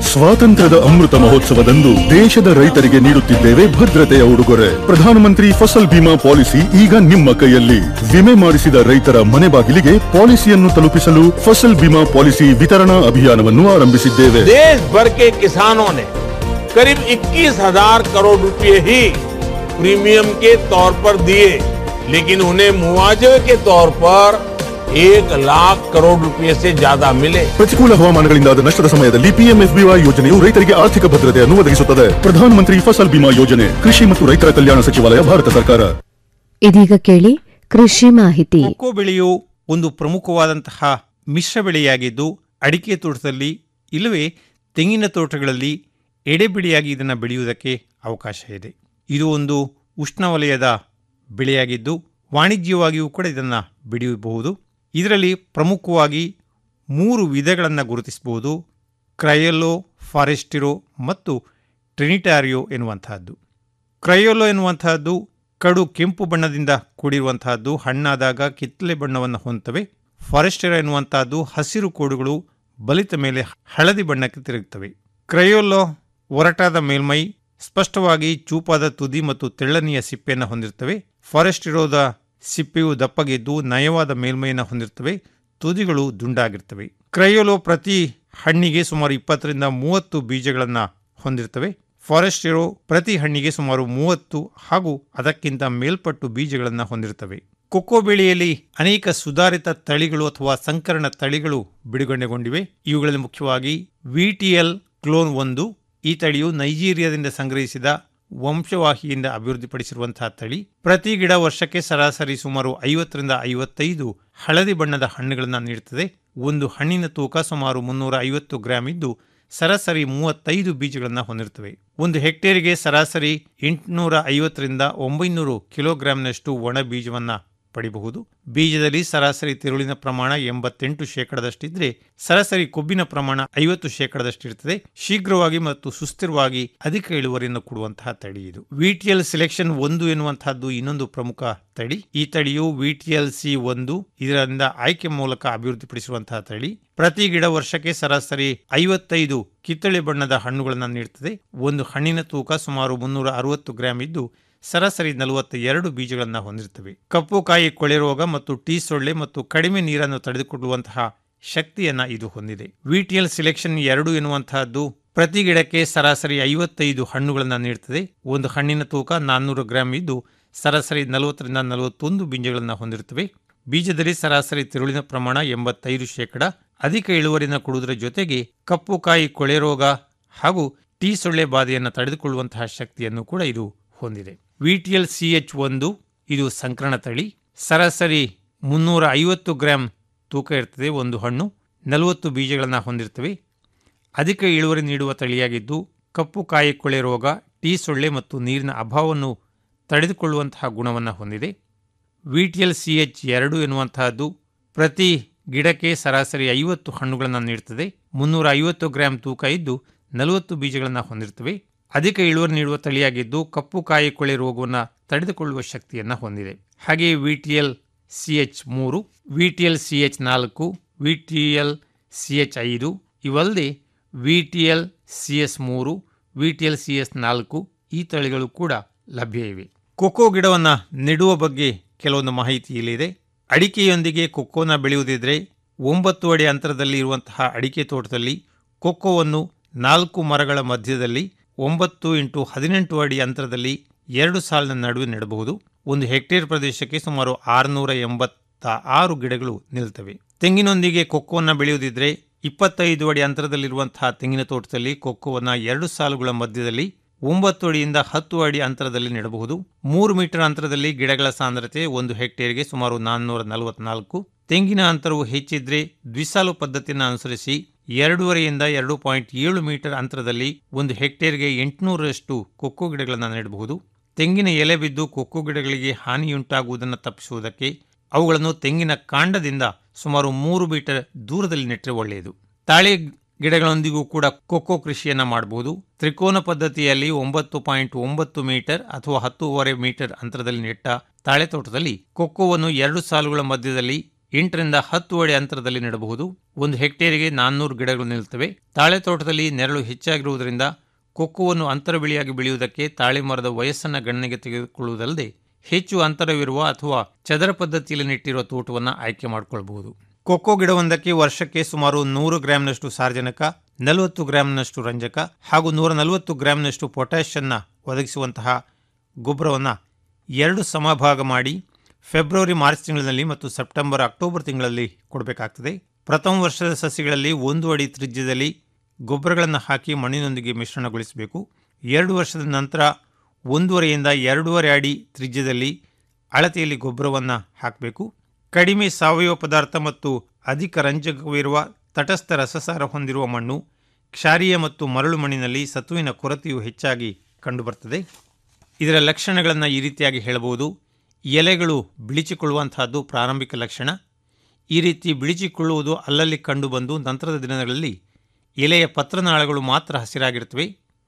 Speaker 20: ಸ್ವಾತಂತ್ರ್ಯದ ಅಮೃತ ಮಹೋತ್ಸವದಂದು ದೇಶದ ರೈತರಿಗೆ ನೀಡುತ್ತಿದ್ದೇವೆ ಭದ್ರತೆಯ ಉಡುಗೊರೆ ಪ್ರಧಾನಮಂತ್ರಿ ಫಸಲ್ ಬಿಮಾ ಪಾಲಿಸಿ ಈಗ ನಿಮ್ಮ ಕೈಯಲ್ಲಿ ವಿಮೆ ಮಾಡಿಸಿದ ರೈತರ ಮನೆ ಬಾಗಿಲಿಗೆ ಪಾಲಿಸಿಯನ್ನು ತಲುಪಿಸಲು ಫಸಲ್ ಬಿಮಾ ಪಾಲಿಸಿ ವಿತರಣಾ ಅಭಿಯಾನವನ್ನು ಆರಂಭಿಸಿದ್ದೇವೆ
Speaker 21: देश भर के किसानों ने करीब 21,000 करोड़ रुपए ही प्रीमियम के तौर पर दिए लेकिन उन्हें मुआवजे के तौर पर एक लाख करोड़ रुपए से ज्यादा मिले
Speaker 20: ಪ್ರತಿಕೂಲ ಹವಾಮಾನಗಳಿಂದಾದ ನಷ್ಟದ ಸಮಯದಲ್ಲಿ ಪಿಎಂಎಫ್ಬಿವೈ ಯೋಜನೆಯು ರೈತರಿಗೆ ಆರ್ಥಿಕ ಭದ್ರತೆಯನ್ನು ಒದಗಿಸುತ್ತದೆ ಪ್ರಧಾನಮಂತ್ರಿ ಫಸಲ್ ಬಿಮಾ ಯೋಜನೆ ಕೃಷಿ ಮತ್ತು ರೈತರ ಕಲ್ಯಾಣ ಸಚಿವಾಲಯ ಭಾರತ ಸರ್ಕಾರ
Speaker 1: ಇದೀಗ ಕೇಳಿ ಕೃಷಿ ಮಾಹಿತಿ
Speaker 13: ಕೊಕ್ಕೋ ಬೆಳೆಯು ಒಂದು ಪ್ರಮುಖವಾದಂತಹ ಮಿಶ್ರ ಬೆಳೆಯಾಗಿದ್ದು ಅಡಿಕೆ ತೋಟದಲ್ಲಿ ಇಲ್ಲವೇ ತೆಂಗಿನ ತೋಟಗಳಲ್ಲಿ ಎಡೆಬಿಡಿಯಾಗಿ ಇದನ್ನು ಬೆಳೆಯುವುದಕ್ಕೆ ಅವಕಾಶ ಇದೆ ಇದು ಒಂದು ಉಷ್ಣವಲಯದ ಬೆಳೆಯಾಗಿದ್ದು ವಾಣಿಜ್ಯವಾಗಿಯೂ ಕೂಡ ಇದನ್ನು ಬೆಳೆಯಬಹುದು ಇದರಲ್ಲಿ ಪ್ರಮುಖವಾಗಿ ಮೂರು ವಿಧಗಳನ್ನು ಗುರುತಿಸಬಹುದು ಕ್ರಯಲೋ ಫಾರೆಸ್ಟಿರೋ ಮತ್ತು ಟ್ರಿನಿಟಾರಿಯೋ ಎನ್ನುವಂತಹದ್ದು ಕ್ರಯೋಲೋ ಎನ್ನುವಂತಹದ್ದು ಕಡು ಕೆಂಪು ಬಣ್ಣದಿಂದ ಕೂಡಿರುವಂತಹದ್ದು ಹಣ್ಣಾದಾಗ ಕಿತ್ತಲೆ ಬಣ್ಣವನ್ನು ಹೊಂದುತ್ತವೆ ಫಾರೆಸ್ಟೆರೋ ಎನ್ನುವಂತಹದ್ದು ಹಸಿರು ಕೋಡುಗಳು ಬಲಿತ ಮೇಲೆ ಹಳದಿ ಬಣ್ಣಕ್ಕೆ ತಿರುಗುತ್ತವೆ ಕ್ರಯೋಲೋ ಒರಟಾದ ಮೇಲ್ಮೈ ಸ್ಪಷ್ಟವಾಗಿ ಚೂಪಾದ ತುದಿ ಮತ್ತು ತೆಳ್ಳನೆಯ ಸಿಪ್ಪೆಯನ್ನು ಹೊಂದಿರುತ್ತವೆ ಫಾರೆಸ್ಟಿರೋದ ಸಿಪ್ಪೆಯು ದಪ್ಪಗಿದ್ದು ನಯವಾದ ಮೇಲ್ಮೈಯನ್ನು ಹೊಂದಿರುತ್ತವೆ ತುದಿಗಳು ದುಂಡಾಗಿರ್ತವೆ ಕ್ರಯೋಲೋ ಪ್ರತಿ ಹಣ್ಣಿಗೆ ಸುಮಾರು ಇಪ್ಪತ್ತರಿಂದ ಮೂವತ್ತು ಬೀಜಗಳನ್ನು ಹೊಂದಿರುತ್ತವೆ ಫಾರೆಸ್ಟಿರೋ ಪ್ರತಿ ಹಣ್ಣಿಗೆ ಸುಮಾರು ಮೂವತ್ತು ಹಾಗೂ ಅದಕ್ಕಿಂತ ಮೇಲ್ಪಟ್ಟು ಬೀಜಗಳನ್ನು ಹೊಂದಿರುತ್ತವೆ ಕೊಕ್ಕೋ ಬೆಳೆಯಲ್ಲಿ ಅನೇಕ ಸುಧಾರಿತ ತಳಿಗಳು ಅಥವಾ ಸಂಕರಣ ತಳಿಗಳು ಬಿಡುಗಡೆಗೊಂಡಿವೆ ಇವುಗಳಲ್ಲಿ ಮುಖ್ಯವಾಗಿ ವಿಟಿಎಲ್ ಕ್ಲೋನ್ ಒಂದು ಈ ತಳಿಯು ನೈಜೀರಿಯಾದಿಂದ ಸಂಗ್ರಹಿಸಿದ ವಂಶವಾಹಿಯಿಂದ ಅಭಿವೃದ್ಧಿಪಡಿಸಿರುವಂತಹ ತಳಿ ಪ್ರತಿ ಗಿಡ ವರ್ಷಕ್ಕೆ ಸರಾಸರಿ ಸುಮಾರು ಐವತ್ತರಿಂದ ಐವತ್ತೈದು ಹಳದಿ ಬಣ್ಣದ ಹಣ್ಣುಗಳನ್ನು ನೀಡುತ್ತದೆ ಒಂದು ಹಣ್ಣಿನ ತೂಕ ಸುಮಾರು ಮುನ್ನೂರ ಐವತ್ತು ಗ್ರಾಂ ಇದ್ದು ಸರಾಸರಿ ಮೂವತ್ತೈದು ಬೀಜಗಳನ್ನು ಹೊಂದಿರುತ್ತವೆ ಒಂದು ಹೆಕ್ಟೇರಿಗೆ ಸರಾಸರಿ ಎಂಟುನೂರ ಐವತ್ತರಿಂದ ಒಂಬೈನೂರು ಕಿಲೋಗ್ರಾಂನಷ್ಟು ಒಣ ಬೀಜವನ್ನು ಪಡಿಬಹುದು ಬೀಜದಲ್ಲಿ ಸರಾಸರಿ ತಿರುಳಿನ ಪ್ರಮಾಣ ಎಂಬತ್ತೆಂಟು ಶೇಕಡದಷ್ಟಿದ್ರೆ ಸರಾಸರಿ ಕೊಬ್ಬಿನ ಪ್ರಮಾಣ ಐವತ್ತು ಶೇಕಡದಷ್ಟಿರುತ್ತದೆ ಶೀಘ್ರವಾಗಿ ಮತ್ತು ಸುಸ್ಥಿರವಾಗಿ ಅಧಿಕ ಇಳುವರಿಯನ್ನು ಕೊಡುವಂತಹ ತಳಿ ಇದು ವಿಟಿಎಲ್ ಸೆಲೆಕ್ಷನ್ ಒಂದು ಎನ್ನುವಂತಹದ್ದು ಇನ್ನೊಂದು ಪ್ರಮುಖ ತಳಿ ಈ ತಳಿಯು ವಿಟಿಎಲ್ ಸಿ ಒಂದು ಇದರಿಂದ ಆಯ್ಕೆ ಮೂಲಕ ಅಭಿವೃದ್ಧಿಪಡಿಸಿರುವಂತಹ ತಳಿ ಪ್ರತಿ ಗಿಡ ವರ್ಷಕ್ಕೆ ಸರಾಸರಿ ಐವತ್ತೈದು ಕಿತ್ತಳೆ ಬಣ್ಣದ ಹಣ್ಣುಗಳನ್ನು ನೀಡುತ್ತದೆ ಒಂದು ಹಣ್ಣಿನ ತೂಕ ಸುಮಾರು ಮುನ್ನೂರ ಅರವತ್ತು ಗ್ರಾಂ ಇದ್ದು ಸರಾಸರಿ ನಲವತ್ತ ಎರಡು ಬೀಜಗಳನ್ನು ಹೊಂದಿರುತ್ತವೆ ಕಪ್ಪು ಕಾಯಿ ಕೊಳೆ ರೋಗ ಮತ್ತು ಟೀ ಸೊಳ್ಳೆ ಮತ್ತು ಕಡಿಮೆ ನೀರನ್ನು ತಡೆದುಕೊಳ್ಳುವಂತಹ ಶಕ್ತಿಯನ್ನ ಇದು ಹೊಂದಿದೆ ವಿಟಿಎಲ್ ಸೆಲೆಕ್ಷನ್ ಎರಡು ಎನ್ನುವಂತಹದ್ದು ಪ್ರತಿ ಗಿಡಕ್ಕೆ ಸರಾಸರಿ ಐವತ್ತೈದು ಹಣ್ಣುಗಳನ್ನು ನೀಡುತ್ತದೆ ಒಂದು ಹಣ್ಣಿನ ತೂಕ ನಾನ್ನೂರು ಗ್ರಾಂ ಇದ್ದು ಸರಾಸರಿ ನಲವತ್ತರಿಂದ ನಲವತ್ತೊಂದು ಬೀಜಗಳನ್ನು ಹೊಂದಿರುತ್ತವೆ ಬೀಜದಲ್ಲಿ ಸರಾಸರಿ ತಿರುಳಿನ ಪ್ರಮಾಣ ಎಂಬತ್ತೈದು ಶೇಕಡ ಅಧಿಕ ಇಳುವರಿನ ಕೊಡುವುದರ ಜೊತೆಗೆ ಕಪ್ಪು ಕಾಯಿ ಕೊಳೆ ರೋಗ ಹಾಗೂ ಟೀ ಸೊಳ್ಳೆ ಬಾಧೆಯನ್ನು ತಡೆದುಕೊಳ್ಳುವಂತಹ ಶಕ್ತಿಯನ್ನು ಕೂಡ ಇದು ಹೊಂದಿದೆ ವಿಟಿಎಲ್ ಸಿಎಚ್ ಒಂದು ಇದು ಸಂಕರಣ ತಳಿ ಸರಾಸರಿ ಮುನ್ನೂರ ಐವತ್ತು ಗ್ರಾಂ ತೂಕ ಇರ್ತದೆ ಒಂದು ಹಣ್ಣು ನಲವತ್ತು ಬೀಜಗಳನ್ನು ಹೊಂದಿರ್ತವೆ ಅಧಿಕ ಇಳುವರಿ ನೀಡುವ ತಳಿಯಾಗಿದ್ದು ಕಪ್ಪು ಕಾಯಿ ಕೊಳೆ ರೋಗ ಟೀ ಸೊಳ್ಳೆ ಮತ್ತು ನೀರಿನ ಅಭಾವವನ್ನು ತಡೆದುಕೊಳ್ಳುವಂತಹ ಗುಣವನ್ನು ಹೊಂದಿದೆ ವಿಟಿಎಲ್ ಸಿಎಚ್ ಎರಡು ಎನ್ನುವಂತಹದ್ದು ಪ್ರತಿ ಗಿಡಕ್ಕೆ ಸರಾಸರಿ ಐವತ್ತು ಹಣ್ಣುಗಳನ್ನು ನೀಡುತ್ತದೆ ಮುನ್ನೂರ ಐವತ್ತು ಗ್ರಾಂ ತೂಕ ಇದ್ದು ನಲವತ್ತು ಬೀಜಗಳನ್ನು ಹೊಂದಿರುತ್ತವೆ ಅಧಿಕ ಇಳುವರಿ ನೀಡುವ ತಳಿಯಾಗಿದ್ದು ಕಪ್ಪು ಕಾಯಿ ಕೊಳೆ ರೋಗವನ್ನು ತಡೆದುಕೊಳ್ಳುವ ಶಕ್ತಿಯನ್ನು ಹೊಂದಿದೆ ಹಾಗೆಯೇ ವಿಟಿಎಲ್ ಸಿಎಚ್ ಮೂರು ವಿಟಿಎಲ್ ಸಿಎಚ್ ನಾಲ್ಕು ವಿಟಿಎಲ್ ಸಿಎಚ್ ಐದು ಇವಲ್ಲದೆ ವಿಟಿಎಲ್ ಸಿಎಸ್ ಮೂರು ವಿಟಿಎಲ್ ಸಿಎಸ್ ನಾಲ್ಕು ಈ ತಳಿಗಳು ಕೂಡ ಲಭ್ಯ ಇವೆ ಕೊಕ್ಕೋ ಗಿಡವನ್ನು ನೆಡುವ ಬಗ್ಗೆ ಕೆಲವೊಂದು ಮಾಹಿತಿ ಇಲ್ಲಿದೆ ಅಡಿಕೆಯೊಂದಿಗೆ ಕೊಕ್ಕೋನ ಬೆಳೆಯುವುದಿದ್ರೆ ಒಂಬತ್ತು ಅಡಿ ಅಂತರದಲ್ಲಿ ಇರುವಂತಹ ಅಡಿಕೆ ತೋಟದಲ್ಲಿ ಕೊಕ್ಕೋವನ್ನು ನಾಲ್ಕು ಮರಗಳ ಮಧ್ಯದಲ್ಲಿ ಒಂಬತ್ತು ಇಂಟು ಹದಿನೆಂಟು ಅಡಿ ಅಂತರದಲ್ಲಿ ಎರಡು ಸಾಲಿನ ನಡುವೆ ನೆಡಬಹುದು ಒಂದು ಹೆಕ್ಟೇರ್ ಪ್ರದೇಶಕ್ಕೆ ಸುಮಾರು ಆರುನೂರ ಎಂಬತ್ತ ಆರು ಗಿಡಗಳು ನಿಲ್ತವೆ ತೆಂಗಿನೊಂದಿಗೆ ಕೊಕ್ಕೋವನ್ನು ಬೆಳೆಯುವುದಿದ್ರೆ ಇಪ್ಪತ್ತೈದು ಅಡಿ ಅಂತರದಲ್ಲಿರುವಂತಹ ತೆಂಗಿನ ತೋಟದಲ್ಲಿ ಕೊಕ್ಕೋವನ್ನು ಎರಡು ಸಾಲುಗಳ ಮಧ್ಯದಲ್ಲಿ ಒಂಬತ್ತು ಅಡಿಯಿಂದ ಹತ್ತು ಅಡಿ ಅಂತರದಲ್ಲಿ ನೆಡಬಹುದು ಮೂರು ಮೀಟರ್ ಅಂತರದಲ್ಲಿ ಗಿಡಗಳ ಸಾಂದ್ರತೆ ಒಂದು ಹೆಕ್ಟೇರ್ಗೆ ಸುಮಾರು ನಾನ್ನೂರ ನಲವತ್ನಾಲ್ಕು ತೆಂಗಿನ ಅಂತರವು ಹೆಚ್ಚಿದ್ರೆ ದ್ವಿಸಾಲು ಪದ್ಧತಿಯನ್ನು ಅನುಸರಿಸಿ ಎರಡೂವರೆಯಿಂದ ಎರಡು ಪಾಯಿಂಟ್ ಏಳು ಮೀಟರ್ ಅಂತರದಲ್ಲಿ ಒಂದು ಹೆಕ್ಟೇರ್ಗೆ ಎಂಟುನೂರರಷ್ಟು ಕೊಕ್ಕೋ ಗಿಡಗಳನ್ನು ನೆಡಬಹುದು ತೆಂಗಿನ ಎಲೆ ಬಿದ್ದು ಕೊಕ್ಕೋ ಗಿಡಗಳಿಗೆ ಹಾನಿಯುಂಟಾಗುವುದನ್ನು ತಪ್ಪಿಸುವುದಕ್ಕೆ ಅವುಗಳನ್ನು ತೆಂಗಿನ ಕಾಂಡದಿಂದ ಸುಮಾರು ಮೂರು ಮೀಟರ್ ದೂರದಲ್ಲಿ ನೆಟ್ಟರೆ ಒಳ್ಳೆಯದು ತಾಳೆ ಗಿಡಗಳೊಂದಿಗೂ ಕೂಡ ಕೊಕ್ಕೋ ಕೃಷಿಯನ್ನು ಮಾಡಬಹುದು ತ್ರಿಕೋನ ಪದ್ಧತಿಯಲ್ಲಿ ಒಂಬತ್ತು ಪಾಯಿಂಟ್ ಒಂಬತ್ತು ಮೀಟರ್ ಅಥವಾ ಹತ್ತೂವರೆ ಮೀಟರ್ ಅಂತರದಲ್ಲಿ ನೆಟ್ಟ ತಾಳೆ ತೋಟದಲ್ಲಿ ಕೊಕ್ಕೋವನ್ನು ಎರಡು ಸಾಲುಗಳ ಮಧ್ಯದಲ್ಲಿ ಎಂಟರಿಂದ ಹತ್ತು ಅಡಿ ಅಂತರದಲ್ಲಿ ನೆಡಬಹುದು ಒಂದು ಹೆಕ್ಟೇರಿಗೆ ನಾನ್ನೂರು ಗಿಡಗಳು ನಿಲ್ಲುತ್ತವೆ ತಾಳೆ ತೋಟದಲ್ಲಿ ನೆರಳು ಹೆಚ್ಚಾಗಿರುವುದರಿಂದ ಕೊಕ್ಕುವನ್ನು ಅಂತರ ಬೆಳೆಯಾಗಿ ಬೆಳೆಯುವುದಕ್ಕೆ ತಾಳೆ ಮರದ ವಯಸ್ಸನ್ನು ಗಣನೆಗೆ ತೆಗೆದುಕೊಳ್ಳುವುದಲ್ಲದೆ ಹೆಚ್ಚು ಅಂತರವಿರುವ ಅಥವಾ ಚದರ ಪದ್ಧತಿಯಲ್ಲಿ ನೆಟ್ಟಿರುವ ತೋಟವನ್ನು ಆಯ್ಕೆ ಮಾಡಿಕೊಳ್ಳಬಹುದು ಕೊಕ್ಕೋ ಗಿಡವೊಂದಕ್ಕೆ ವರ್ಷಕ್ಕೆ ಸುಮಾರು ನೂರು ಗ್ರಾಂನಷ್ಟು ಸಾರ್ವಜನಿಕ ನಲವತ್ತು ಗ್ರಾಂನಷ್ಟು ರಂಜಕ ಹಾಗೂ ನೂರ ನಲವತ್ತು ಗ್ರಾಂನಷ್ಟು ಪೊಟ್ಯಾಷನ್ನ ಒದಗಿಸುವಂತಹ ಗೊಬ್ಬರವನ್ನು ಎರಡು ಸಮಭಾಗ ಮಾಡಿ ಫೆಬ್ರವರಿ ಮಾರ್ಚ್ ತಿಂಗಳಿನಲ್ಲಿ ಮತ್ತು ಸೆಪ್ಟೆಂಬರ್ ಅಕ್ಟೋಬರ್ ತಿಂಗಳಲ್ಲಿ ಕೊಡಬೇಕಾಗ್ತದೆ ಪ್ರಥಮ ವರ್ಷದ ಸಸಿಗಳಲ್ಲಿ ಒಂದು ಅಡಿ ತ್ರಿಜ್ಯದಲ್ಲಿ ಗೊಬ್ಬರಗಳನ್ನು ಹಾಕಿ ಮಣ್ಣಿನೊಂದಿಗೆ ಮಿಶ್ರಣಗೊಳಿಸಬೇಕು ಎರಡು ವರ್ಷದ ನಂತರ ಒಂದೂವರೆಯಿಂದ ಎರಡೂವರೆ ಅಡಿ ತ್ರಿಜ್ಯದಲ್ಲಿ ಅಳತೆಯಲ್ಲಿ ಗೊಬ್ಬರವನ್ನು ಹಾಕಬೇಕು ಕಡಿಮೆ ಸಾವಯವ ಪದಾರ್ಥ ಮತ್ತು ಅಧಿಕ ರಂಜಕವಿರುವ ತಟಸ್ಥ ರಸಸಾರ ಹೊಂದಿರುವ ಮಣ್ಣು ಕ್ಷಾರೀಯ ಮತ್ತು ಮರಳು ಮಣ್ಣಿನಲ್ಲಿ ಸತುವಿನ ಕೊರತೆಯು ಹೆಚ್ಚಾಗಿ ಕಂಡುಬರ್ತದೆ ಇದರ ಲಕ್ಷಣಗಳನ್ನು ಈ ರೀತಿಯಾಗಿ ಹೇಳಬಹುದು ಎಲೆಗಳು ಬಿಳಿಚಿಕೊಳ್ಳುವಂತಹದ್ದು ಪ್ರಾರಂಭಿಕ ಲಕ್ಷಣ ಈ ರೀತಿ ಬಿಳಿಚಿಕೊಳ್ಳುವುದು ಅಲ್ಲಲ್ಲಿ ಕಂಡುಬಂದು ನಂತರದ ದಿನಗಳಲ್ಲಿ ಎಲೆಯ ಪತ್ರನಾಳಗಳು ಮಾತ್ರ ಹಸಿರಾಗಿರುತ್ತವೆ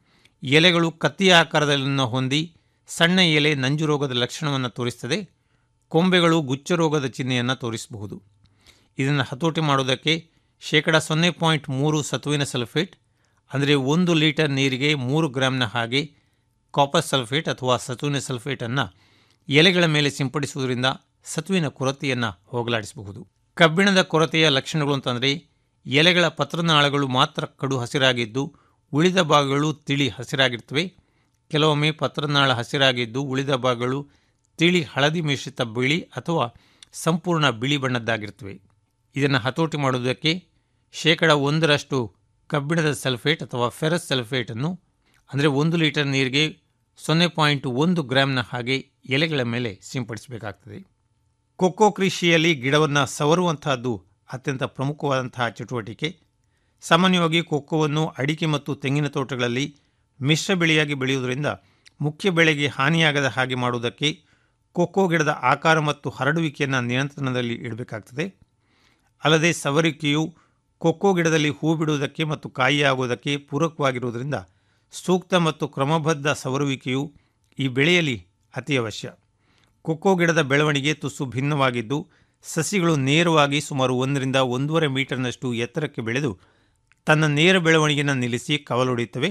Speaker 13: ಎಲೆಗಳು ಕತ್ತಿಯ ಆಕಾರದಲ್ಲಿ ಹೊಂದಿ ಸಣ್ಣ ಎಲೆ ನಂಜು ರೋಗದ ಲಕ್ಷಣವನ್ನು ತೋರಿಸ್ತದೆ ಕೊಂಬೆಗಳು ಗುಚ್ಚ ರೋಗದ ಚಿಹ್ನೆಯನ್ನು ತೋರಿಸಬಹುದು ಇದನ್ನು ಹತೋಟಿ ಮಾಡುವುದಕ್ಕೆ ಶೇಕಡ ಸೊನ್ನೆ ಪಾಯಿಂಟ್ ಮೂರು ಸತುವಿನ ಸಲ್ಫೇಟ್ ಅಂದರೆ ಒಂದು ಲೀಟರ್ ನೀರಿಗೆ ಮೂರು ಗ್ರಾಮ್ನ ಹಾಗೆ ಕಾಪರ್ ಸಲ್ಫೇಟ್ ಅಥವಾ ಸತುವಿನ ಸಲ್ಫೇಟನ್ನು ಎಲೆಗಳ ಮೇಲೆ ಸಿಂಪಡಿಸುವುದರಿಂದ ಸತುವಿನ ಕೊರತೆಯನ್ನು ಹೋಗಲಾಡಿಸಬಹುದು ಕಬ್ಬಿಣದ ಕೊರತೆಯ ಲಕ್ಷಣಗಳು ಅಂತಂದರೆ ಎಲೆಗಳ ಪತ್ರನಾಳಗಳು ಮಾತ್ರ ಕಡು ಹಸಿರಾಗಿದ್ದು ಉಳಿದ ಭಾಗಗಳು ತಿಳಿ ಹಸಿರಾಗಿರ್ತವೆ ಕೆಲವೊಮ್ಮೆ ಪತ್ರನಾಳ ಹಸಿರಾಗಿದ್ದು ಉಳಿದ ಭಾಗಗಳು ತಿಳಿ ಹಳದಿ ಮಿಶ್ರಿತ ಬಿಳಿ ಅಥವಾ ಸಂಪೂರ್ಣ ಬಿಳಿ ಬಣ್ಣದ್ದಾಗಿರ್ತವೆ ಇದನ್ನು ಹತೋಟಿ ಮಾಡುವುದಕ್ಕೆ ಶೇಕಡ ಒಂದರಷ್ಟು ಕಬ್ಬಿಣದ ಸಲ್ಫೇಟ್ ಅಥವಾ ಫೆರಸ್ ಸಲ್ಫೇಟನ್ನು ಅಂದರೆ ಒಂದು ಲೀಟರ್ ನೀರಿಗೆ ಸೊನ್ನೆ ಪಾಯಿಂಟ್ ಒಂದು ಗ್ರಾಮ್ನ ಹಾಗೆ ಎಲೆಗಳ ಮೇಲೆ ಸಿಂಪಡಿಸಬೇಕಾಗ್ತದೆ ಕೊಕ್ಕೋ ಕೃಷಿಯಲ್ಲಿ ಗಿಡವನ್ನು ಸವರುವಂತಹದ್ದು ಅತ್ಯಂತ ಪ್ರಮುಖವಾದಂತಹ ಚಟುವಟಿಕೆ ಸಾಮಾನ್ಯವಾಗಿ ಕೊಕ್ಕೋವನ್ನು ಅಡಿಕೆ ಮತ್ತು ತೆಂಗಿನ ತೋಟಗಳಲ್ಲಿ ಮಿಶ್ರ ಬೆಳೆಯಾಗಿ ಬೆಳೆಯುವುದರಿಂದ ಮುಖ್ಯ ಬೆಳೆಗೆ ಹಾನಿಯಾಗದ ಹಾಗೆ ಮಾಡುವುದಕ್ಕೆ ಕೊಕ್ಕೋ ಗಿಡದ ಆಕಾರ ಮತ್ತು ಹರಡುವಿಕೆಯನ್ನು ನಿಯಂತ್ರಣದಲ್ಲಿ ಇಡಬೇಕಾಗ್ತದೆ ಅಲ್ಲದೆ ಸವರಿಕೆಯು ಕೊಕ್ಕೋ ಗಿಡದಲ್ಲಿ ಹೂ ಬಿಡುವುದಕ್ಕೆ ಮತ್ತು ಕಾಯಿಯಾಗುವುದಕ್ಕೆ ಪೂರಕವಾಗಿರುವುದರಿಂದ ಸೂಕ್ತ ಮತ್ತು ಕ್ರಮಬದ್ಧ ಸವರುವಿಕೆಯು ಈ ಬೆಳೆಯಲ್ಲಿ ಅತಿ ಅವಶ್ಯ ಕೊಕ್ಕೋ ಗಿಡದ ಬೆಳವಣಿಗೆ ತುಸು ಭಿನ್ನವಾಗಿದ್ದು ಸಸಿಗಳು ನೇರವಾಗಿ ಸುಮಾರು ಒಂದರಿಂದ ಒಂದೂವರೆ ಮೀಟರ್ನಷ್ಟು ಎತ್ತರಕ್ಕೆ ಬೆಳೆದು ತನ್ನ ನೇರ ಬೆಳವಣಿಗೆಯನ್ನು ನಿಲ್ಲಿಸಿ ಕವಲೊಡೆಯುತ್ತವೆ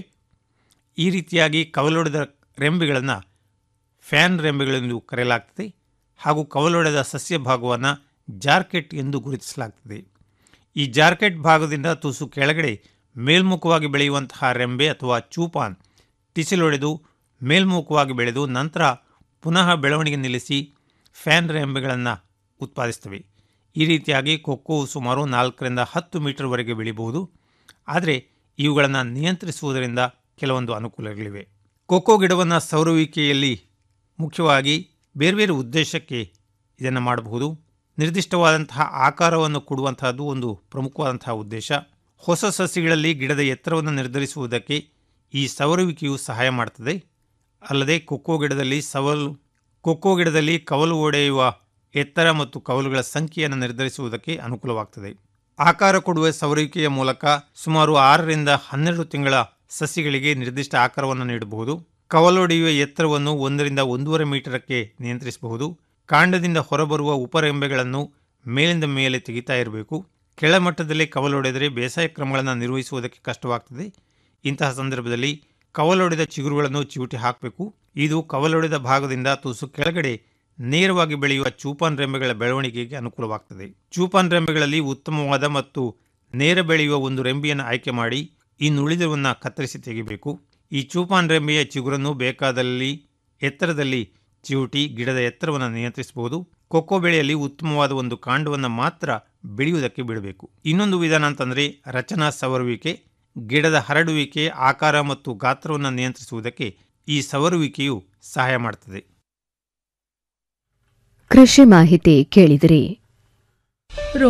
Speaker 13: ಈ ರೀತಿಯಾಗಿ ಕವಲೊಡೆದ ರೆಂಬೆಗಳನ್ನು ಫ್ಯಾನ್ ರೆಂಬೆಗಳೆಂದು ಕರೆಯಲಾಗ್ತದೆ ಹಾಗೂ ಕವಲೊಡೆದ ಸಸ್ಯ ಭಾಗವನ್ನು ಜಾರ್ಕೆಟ್ ಎಂದು ಗುರುತಿಸಲಾಗ್ತದೆ ಈ ಜಾರ್ಕೆಟ್ ಭಾಗದಿಂದ ತುಸು ಕೆಳಗಡೆ ಮೇಲ್ಮುಖವಾಗಿ ಬೆಳೆಯುವಂತಹ ರೆಂಬೆ ಅಥವಾ ಚೂಪಾನ್ ಟಿಸಿಲೊಡೆದು ಮೇಲ್ಮುಖವಾಗಿ ಬೆಳೆದು ನಂತರ ಪುನಃ ಬೆಳವಣಿಗೆ ನಿಲ್ಲಿಸಿ ಫ್ಯಾನ್ ರೆಂಬೆಗಳನ್ನು ಉತ್ಪಾದಿಸ್ತವೆ ಈ ರೀತಿಯಾಗಿ ಕೊಕ್ಕೋವು ಸುಮಾರು ನಾಲ್ಕರಿಂದ ಹತ್ತು ಮೀಟರ್ವರೆಗೆ ಬೆಳೆಯಬಹುದು ಆದರೆ ಇವುಗಳನ್ನು ನಿಯಂತ್ರಿಸುವುದರಿಂದ ಕೆಲವೊಂದು ಅನುಕೂಲಗಳಿವೆ ಕೊಕ್ಕೋ ಗಿಡವನ್ನು ಸೌರುವಿಕೆಯಲ್ಲಿ ಮುಖ್ಯವಾಗಿ ಬೇರೆ ಬೇರೆ ಉದ್ದೇಶಕ್ಕೆ ಇದನ್ನು ಮಾಡಬಹುದು ನಿರ್ದಿಷ್ಟವಾದಂತಹ ಆಕಾರವನ್ನು ಕೊಡುವಂತಹದ್ದು ಒಂದು ಪ್ರಮುಖವಾದಂತಹ ಉದ್ದೇಶ ಹೊಸ ಸಸಿಗಳಲ್ಲಿ ಗಿಡದ ಎತ್ತರವನ್ನು ನಿರ್ಧರಿಸುವುದಕ್ಕೆ ಈ ಸವರುವಿಕೆಯು ಸಹಾಯ ಮಾಡುತ್ತದೆ ಅಲ್ಲದೆ ಕೊಕ್ಕೋ ಗಿಡದಲ್ಲಿ ಸವಲು ಕೊಕ್ಕೋ ಗಿಡದಲ್ಲಿ ಕವಲು ಒಡೆಯುವ ಎತ್ತರ ಮತ್ತು ಕವಲುಗಳ ಸಂಖ್ಯೆಯನ್ನು ನಿರ್ಧರಿಸುವುದಕ್ಕೆ ಅನುಕೂಲವಾಗ್ತದೆ ಆಕಾರ ಕೊಡುವ ಸವರುವಿಕೆಯ ಮೂಲಕ ಸುಮಾರು ಆರರಿಂದ ಹನ್ನೆರಡು ತಿಂಗಳ ಸಸಿಗಳಿಗೆ ನಿರ್ದಿಷ್ಟ ಆಕಾರವನ್ನು ನೀಡಬಹುದು ಕವಲೊಡೆಯುವ ಎತ್ತರವನ್ನು ಒಂದರಿಂದ ಒಂದೂವರೆ ಮೀಟರಕ್ಕೆ ನಿಯಂತ್ರಿಸಬಹುದು ಕಾಂಡದಿಂದ ಹೊರಬರುವ ಉಪರೆಂಬೆಗಳನ್ನು ಮೇಲಿಂದ ಮೇಲೆ ತೆಗಿತಾ ಇರಬೇಕು ಕೆಳಮಟ್ಟದಲ್ಲಿ ಕವಲೊಡೆದರೆ ಬೇಸಾಯ ಕ್ರಮಗಳನ್ನು ನಿರ್ವಹಿಸುವುದಕ್ಕೆ ಕಷ್ಟವಾಗ್ತದೆ ಇಂತಹ ಸಂದರ್ಭದಲ್ಲಿ ಕವಲೊಡೆದ ಚಿಗುರುಗಳನ್ನು ಚಿವುಟಿ ಹಾಕಬೇಕು ಇದು ಕವಲೊಡೆದ ಭಾಗದಿಂದ ತುಸು ಕೆಳಗಡೆ ನೇರವಾಗಿ ಬೆಳೆಯುವ ಚೂಪಾನ್ ರೆಂಬೆಗಳ ಬೆಳವಣಿಗೆಗೆ ಅನುಕೂಲವಾಗ್ತದೆ ಚೂಪಾನ್ ರೆಂಬೆಗಳಲ್ಲಿ ಉತ್ತಮವಾದ ಮತ್ತು ನೇರ ಬೆಳೆಯುವ ಒಂದು ರೆಂಬೆಯನ್ನು ಆಯ್ಕೆ ಮಾಡಿ ಇನ್ನುಳಿದವನ್ನು ಕತ್ತರಿಸಿ ತೆಗಿಬೇಕು ಈ ಚೂಪಾನ್ ರೆಂಬೆಯ ಚಿಗುರನ್ನು ಬೇಕಾದಲ್ಲಿ ಎತ್ತರದಲ್ಲಿ ಚಿವುಟಿ ಗಿಡದ ಎತ್ತರವನ್ನು ನಿಯಂತ್ರಿಸಬಹುದು ಕೊಕ್ಕೋ ಬೆಳೆಯಲ್ಲಿ ಉತ್ತಮವಾದ ಒಂದು ಕಾಂಡವನ್ನು ಮಾತ್ರ ಬೆಳೆಯುವುದಕ್ಕೆ ಬಿಡಬೇಕು ಇನ್ನೊಂದು ವಿಧಾನ ಅಂತಂದರೆ ರಚನಾ ಸವರುವಿಕೆ ಗಿಡದ ಹರಡುವಿಕೆ ಆಕಾರ ಮತ್ತು ಗಾತ್ರವನ್ನು ನಿಯಂತ್ರಿಸುವುದಕ್ಕೆ ಈ ಸವರುವಿಕೆಯು ಸಹಾಯ ಮಾಡುತ್ತದೆ
Speaker 1: ಕೃಷಿ ಮಾಹಿತಿ ಕೇಳಿದಿರಿ
Speaker 2: ರೋಹನ್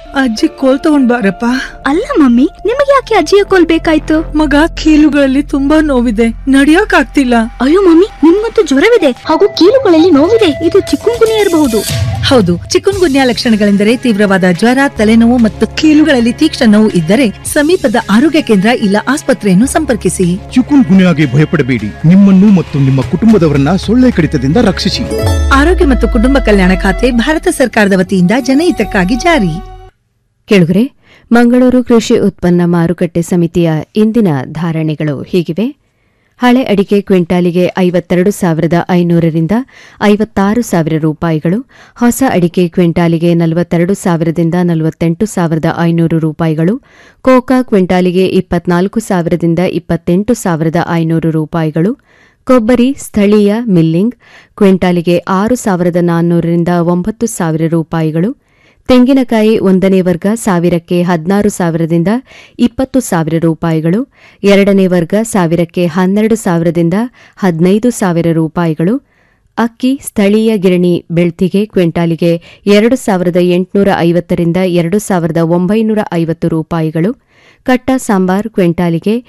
Speaker 2: ಅಜ್ಜಿ ಕೋಲ್ ತಗೊಂಡ್ ಬಾರಪ್ಪ
Speaker 10: ಅಲ್ಲ ಮಮ್ಮಿ ನಿಮಗೆ ಯಾಕೆ ಅಜ್ಜಿಯ ಕೋಲ್ ಬೇಕಾಯ್ತು
Speaker 2: ಮಗ ಕೀಲುಗಳಲ್ಲಿ ತುಂಬಾ ನೋವಿದೆ ನಡಿಯಕ್ ಆಗ್ತಿಲ್ಲ
Speaker 10: ಅಯ್ಯೋ ಮಮ್ಮಿ ನಿಮ್ಗಂತೂ ಜ್ವರವಿದೆ ಹಾಗೂ ಕೀಲುಗಳಲ್ಲಿ ನೋವಿದೆ ಇದು ಚಿಕ್ಕುಂಗುನಿ ಇರಬಹುದು
Speaker 2: ಹೌದು ಚಿಕನ್ ಗುನ್ಯಾ ಲಕ್ಷಣಗಳೆಂದರೆ ತೀವ್ರವಾದ ಜ್ವರ ತಲೆನೋವು ಮತ್ತು ಕೀಲುಗಳಲ್ಲಿ ತೀಕ್ಷ್ಣ ನೋವು ಇದ್ದರೆ ಸಮೀಪದ ಆರೋಗ್ಯ ಕೇಂದ್ರ ಇಲ್ಲ ಆಸ್ಪತ್ರೆಯನ್ನು ಸಂಪರ್ಕಿಸಿ
Speaker 22: ಚಿಕುನ್ ಗುನ್ಯಾಗೆ ಭಯಪಡಬೇಡಿ ನಿಮ್ಮನ್ನು ಮತ್ತು ನಿಮ್ಮ ಕುಟುಂಬದವರನ್ನ ಸೊಳ್ಳೆ ಕಡಿತದಿಂದ ರಕ್ಷಿಸಿ
Speaker 2: ಆರೋಗ್ಯ ಮತ್ತು ಕುಟುಂಬ ಕಲ್ಯಾಣ ಖಾತೆ ಭಾರತ ಸರ್ಕಾರದ ವತಿಯಿಂದ ಜನಹಿತಕ್ಕಾಗಿ ಜಾರಿ
Speaker 1: ಕೆಳಗರೆ ಮಂಗಳೂರು ಕೃಷಿ ಉತ್ಪನ್ನ ಮಾರುಕಟ್ಟೆ ಸಮಿತಿಯ ಇಂದಿನ ಧಾರಣೆಗಳು ಹೀಗಿವೆ ಹಳೆ ಅಡಿಕೆ ಕ್ವಿಂಟಾಲಿಗೆ ಐವತ್ತೆರಡು ಸಾವಿರದ ಐನೂರರಿಂದ ಐವತ್ತಾರು ಸಾವಿರ ರೂಪಾಯಿಗಳು ಹೊಸ ಅಡಿಕೆ ಕ್ವಿಂಟಾಲಿಗೆ ನಲವತ್ತೆರಡು ಸಾವಿರದಿಂದ ನಲವತ್ತೆಂಟು ಸಾವಿರದ ಐನೂರು ರೂಪಾಯಿಗಳು ಕೋಕಾ ಕ್ವಿಂಟಾಲಿಗೆ ಇಪ್ಪತ್ನಾಲ್ಕು ಸಾವಿರದಿಂದ ಇಪ್ಪತ್ತೆಂಟು ಸಾವಿರದ ಐನೂರು ರೂಪಾಯಿಗಳು ಕೊಬ್ಬರಿ ಸ್ಥಳೀಯ ಮಿಲ್ಲಿಂಗ್ ಕ್ವಿಂಟಾಲಿಗೆ ಆರು ಸಾವಿರದ ನಾನ್ನೂರರಿಂದ ಒಂಬತ್ತು ಸಾವಿರ ರೂಪಾಯಿಗಳು ತೆಂಗಿನಕಾಯಿ ಒಂದನೇ ವರ್ಗ ಸಾವಿರಕ್ಕೆ ಹದಿನಾರು ಸಾವಿರದಿಂದ ಇಪ್ಪತ್ತು ಸಾವಿರ ರೂಪಾಯಿಗಳು ಎರಡನೇ ವರ್ಗ ಸಾವಿರಕ್ಕೆ ಹನ್ನೆರಡು ಸಾವಿರದಿಂದ ಹದಿನೈದು ಸಾವಿರ ರೂಪಾಯಿಗಳು ಅಕ್ಕಿ ಸ್ಥಳೀಯ ಗಿರಣಿ ಬೆಳ್ತಿಗೆ ಕ್ವಿಂಟಾಲಿಗೆ ಎರಡು ಸಾವಿರದ ಎಂಟುನೂರ ಐವತ್ತರಿಂದ ಎರಡು ಸಾವಿರದ ಒಂಬೈನೂರ ಐವತ್ತು ರೂಪಾಯಿಗಳು ಕಟ್ಟ ಸಾಂಬಾರ್ ಕ್ವಿಂಟಾಲಿಗೆ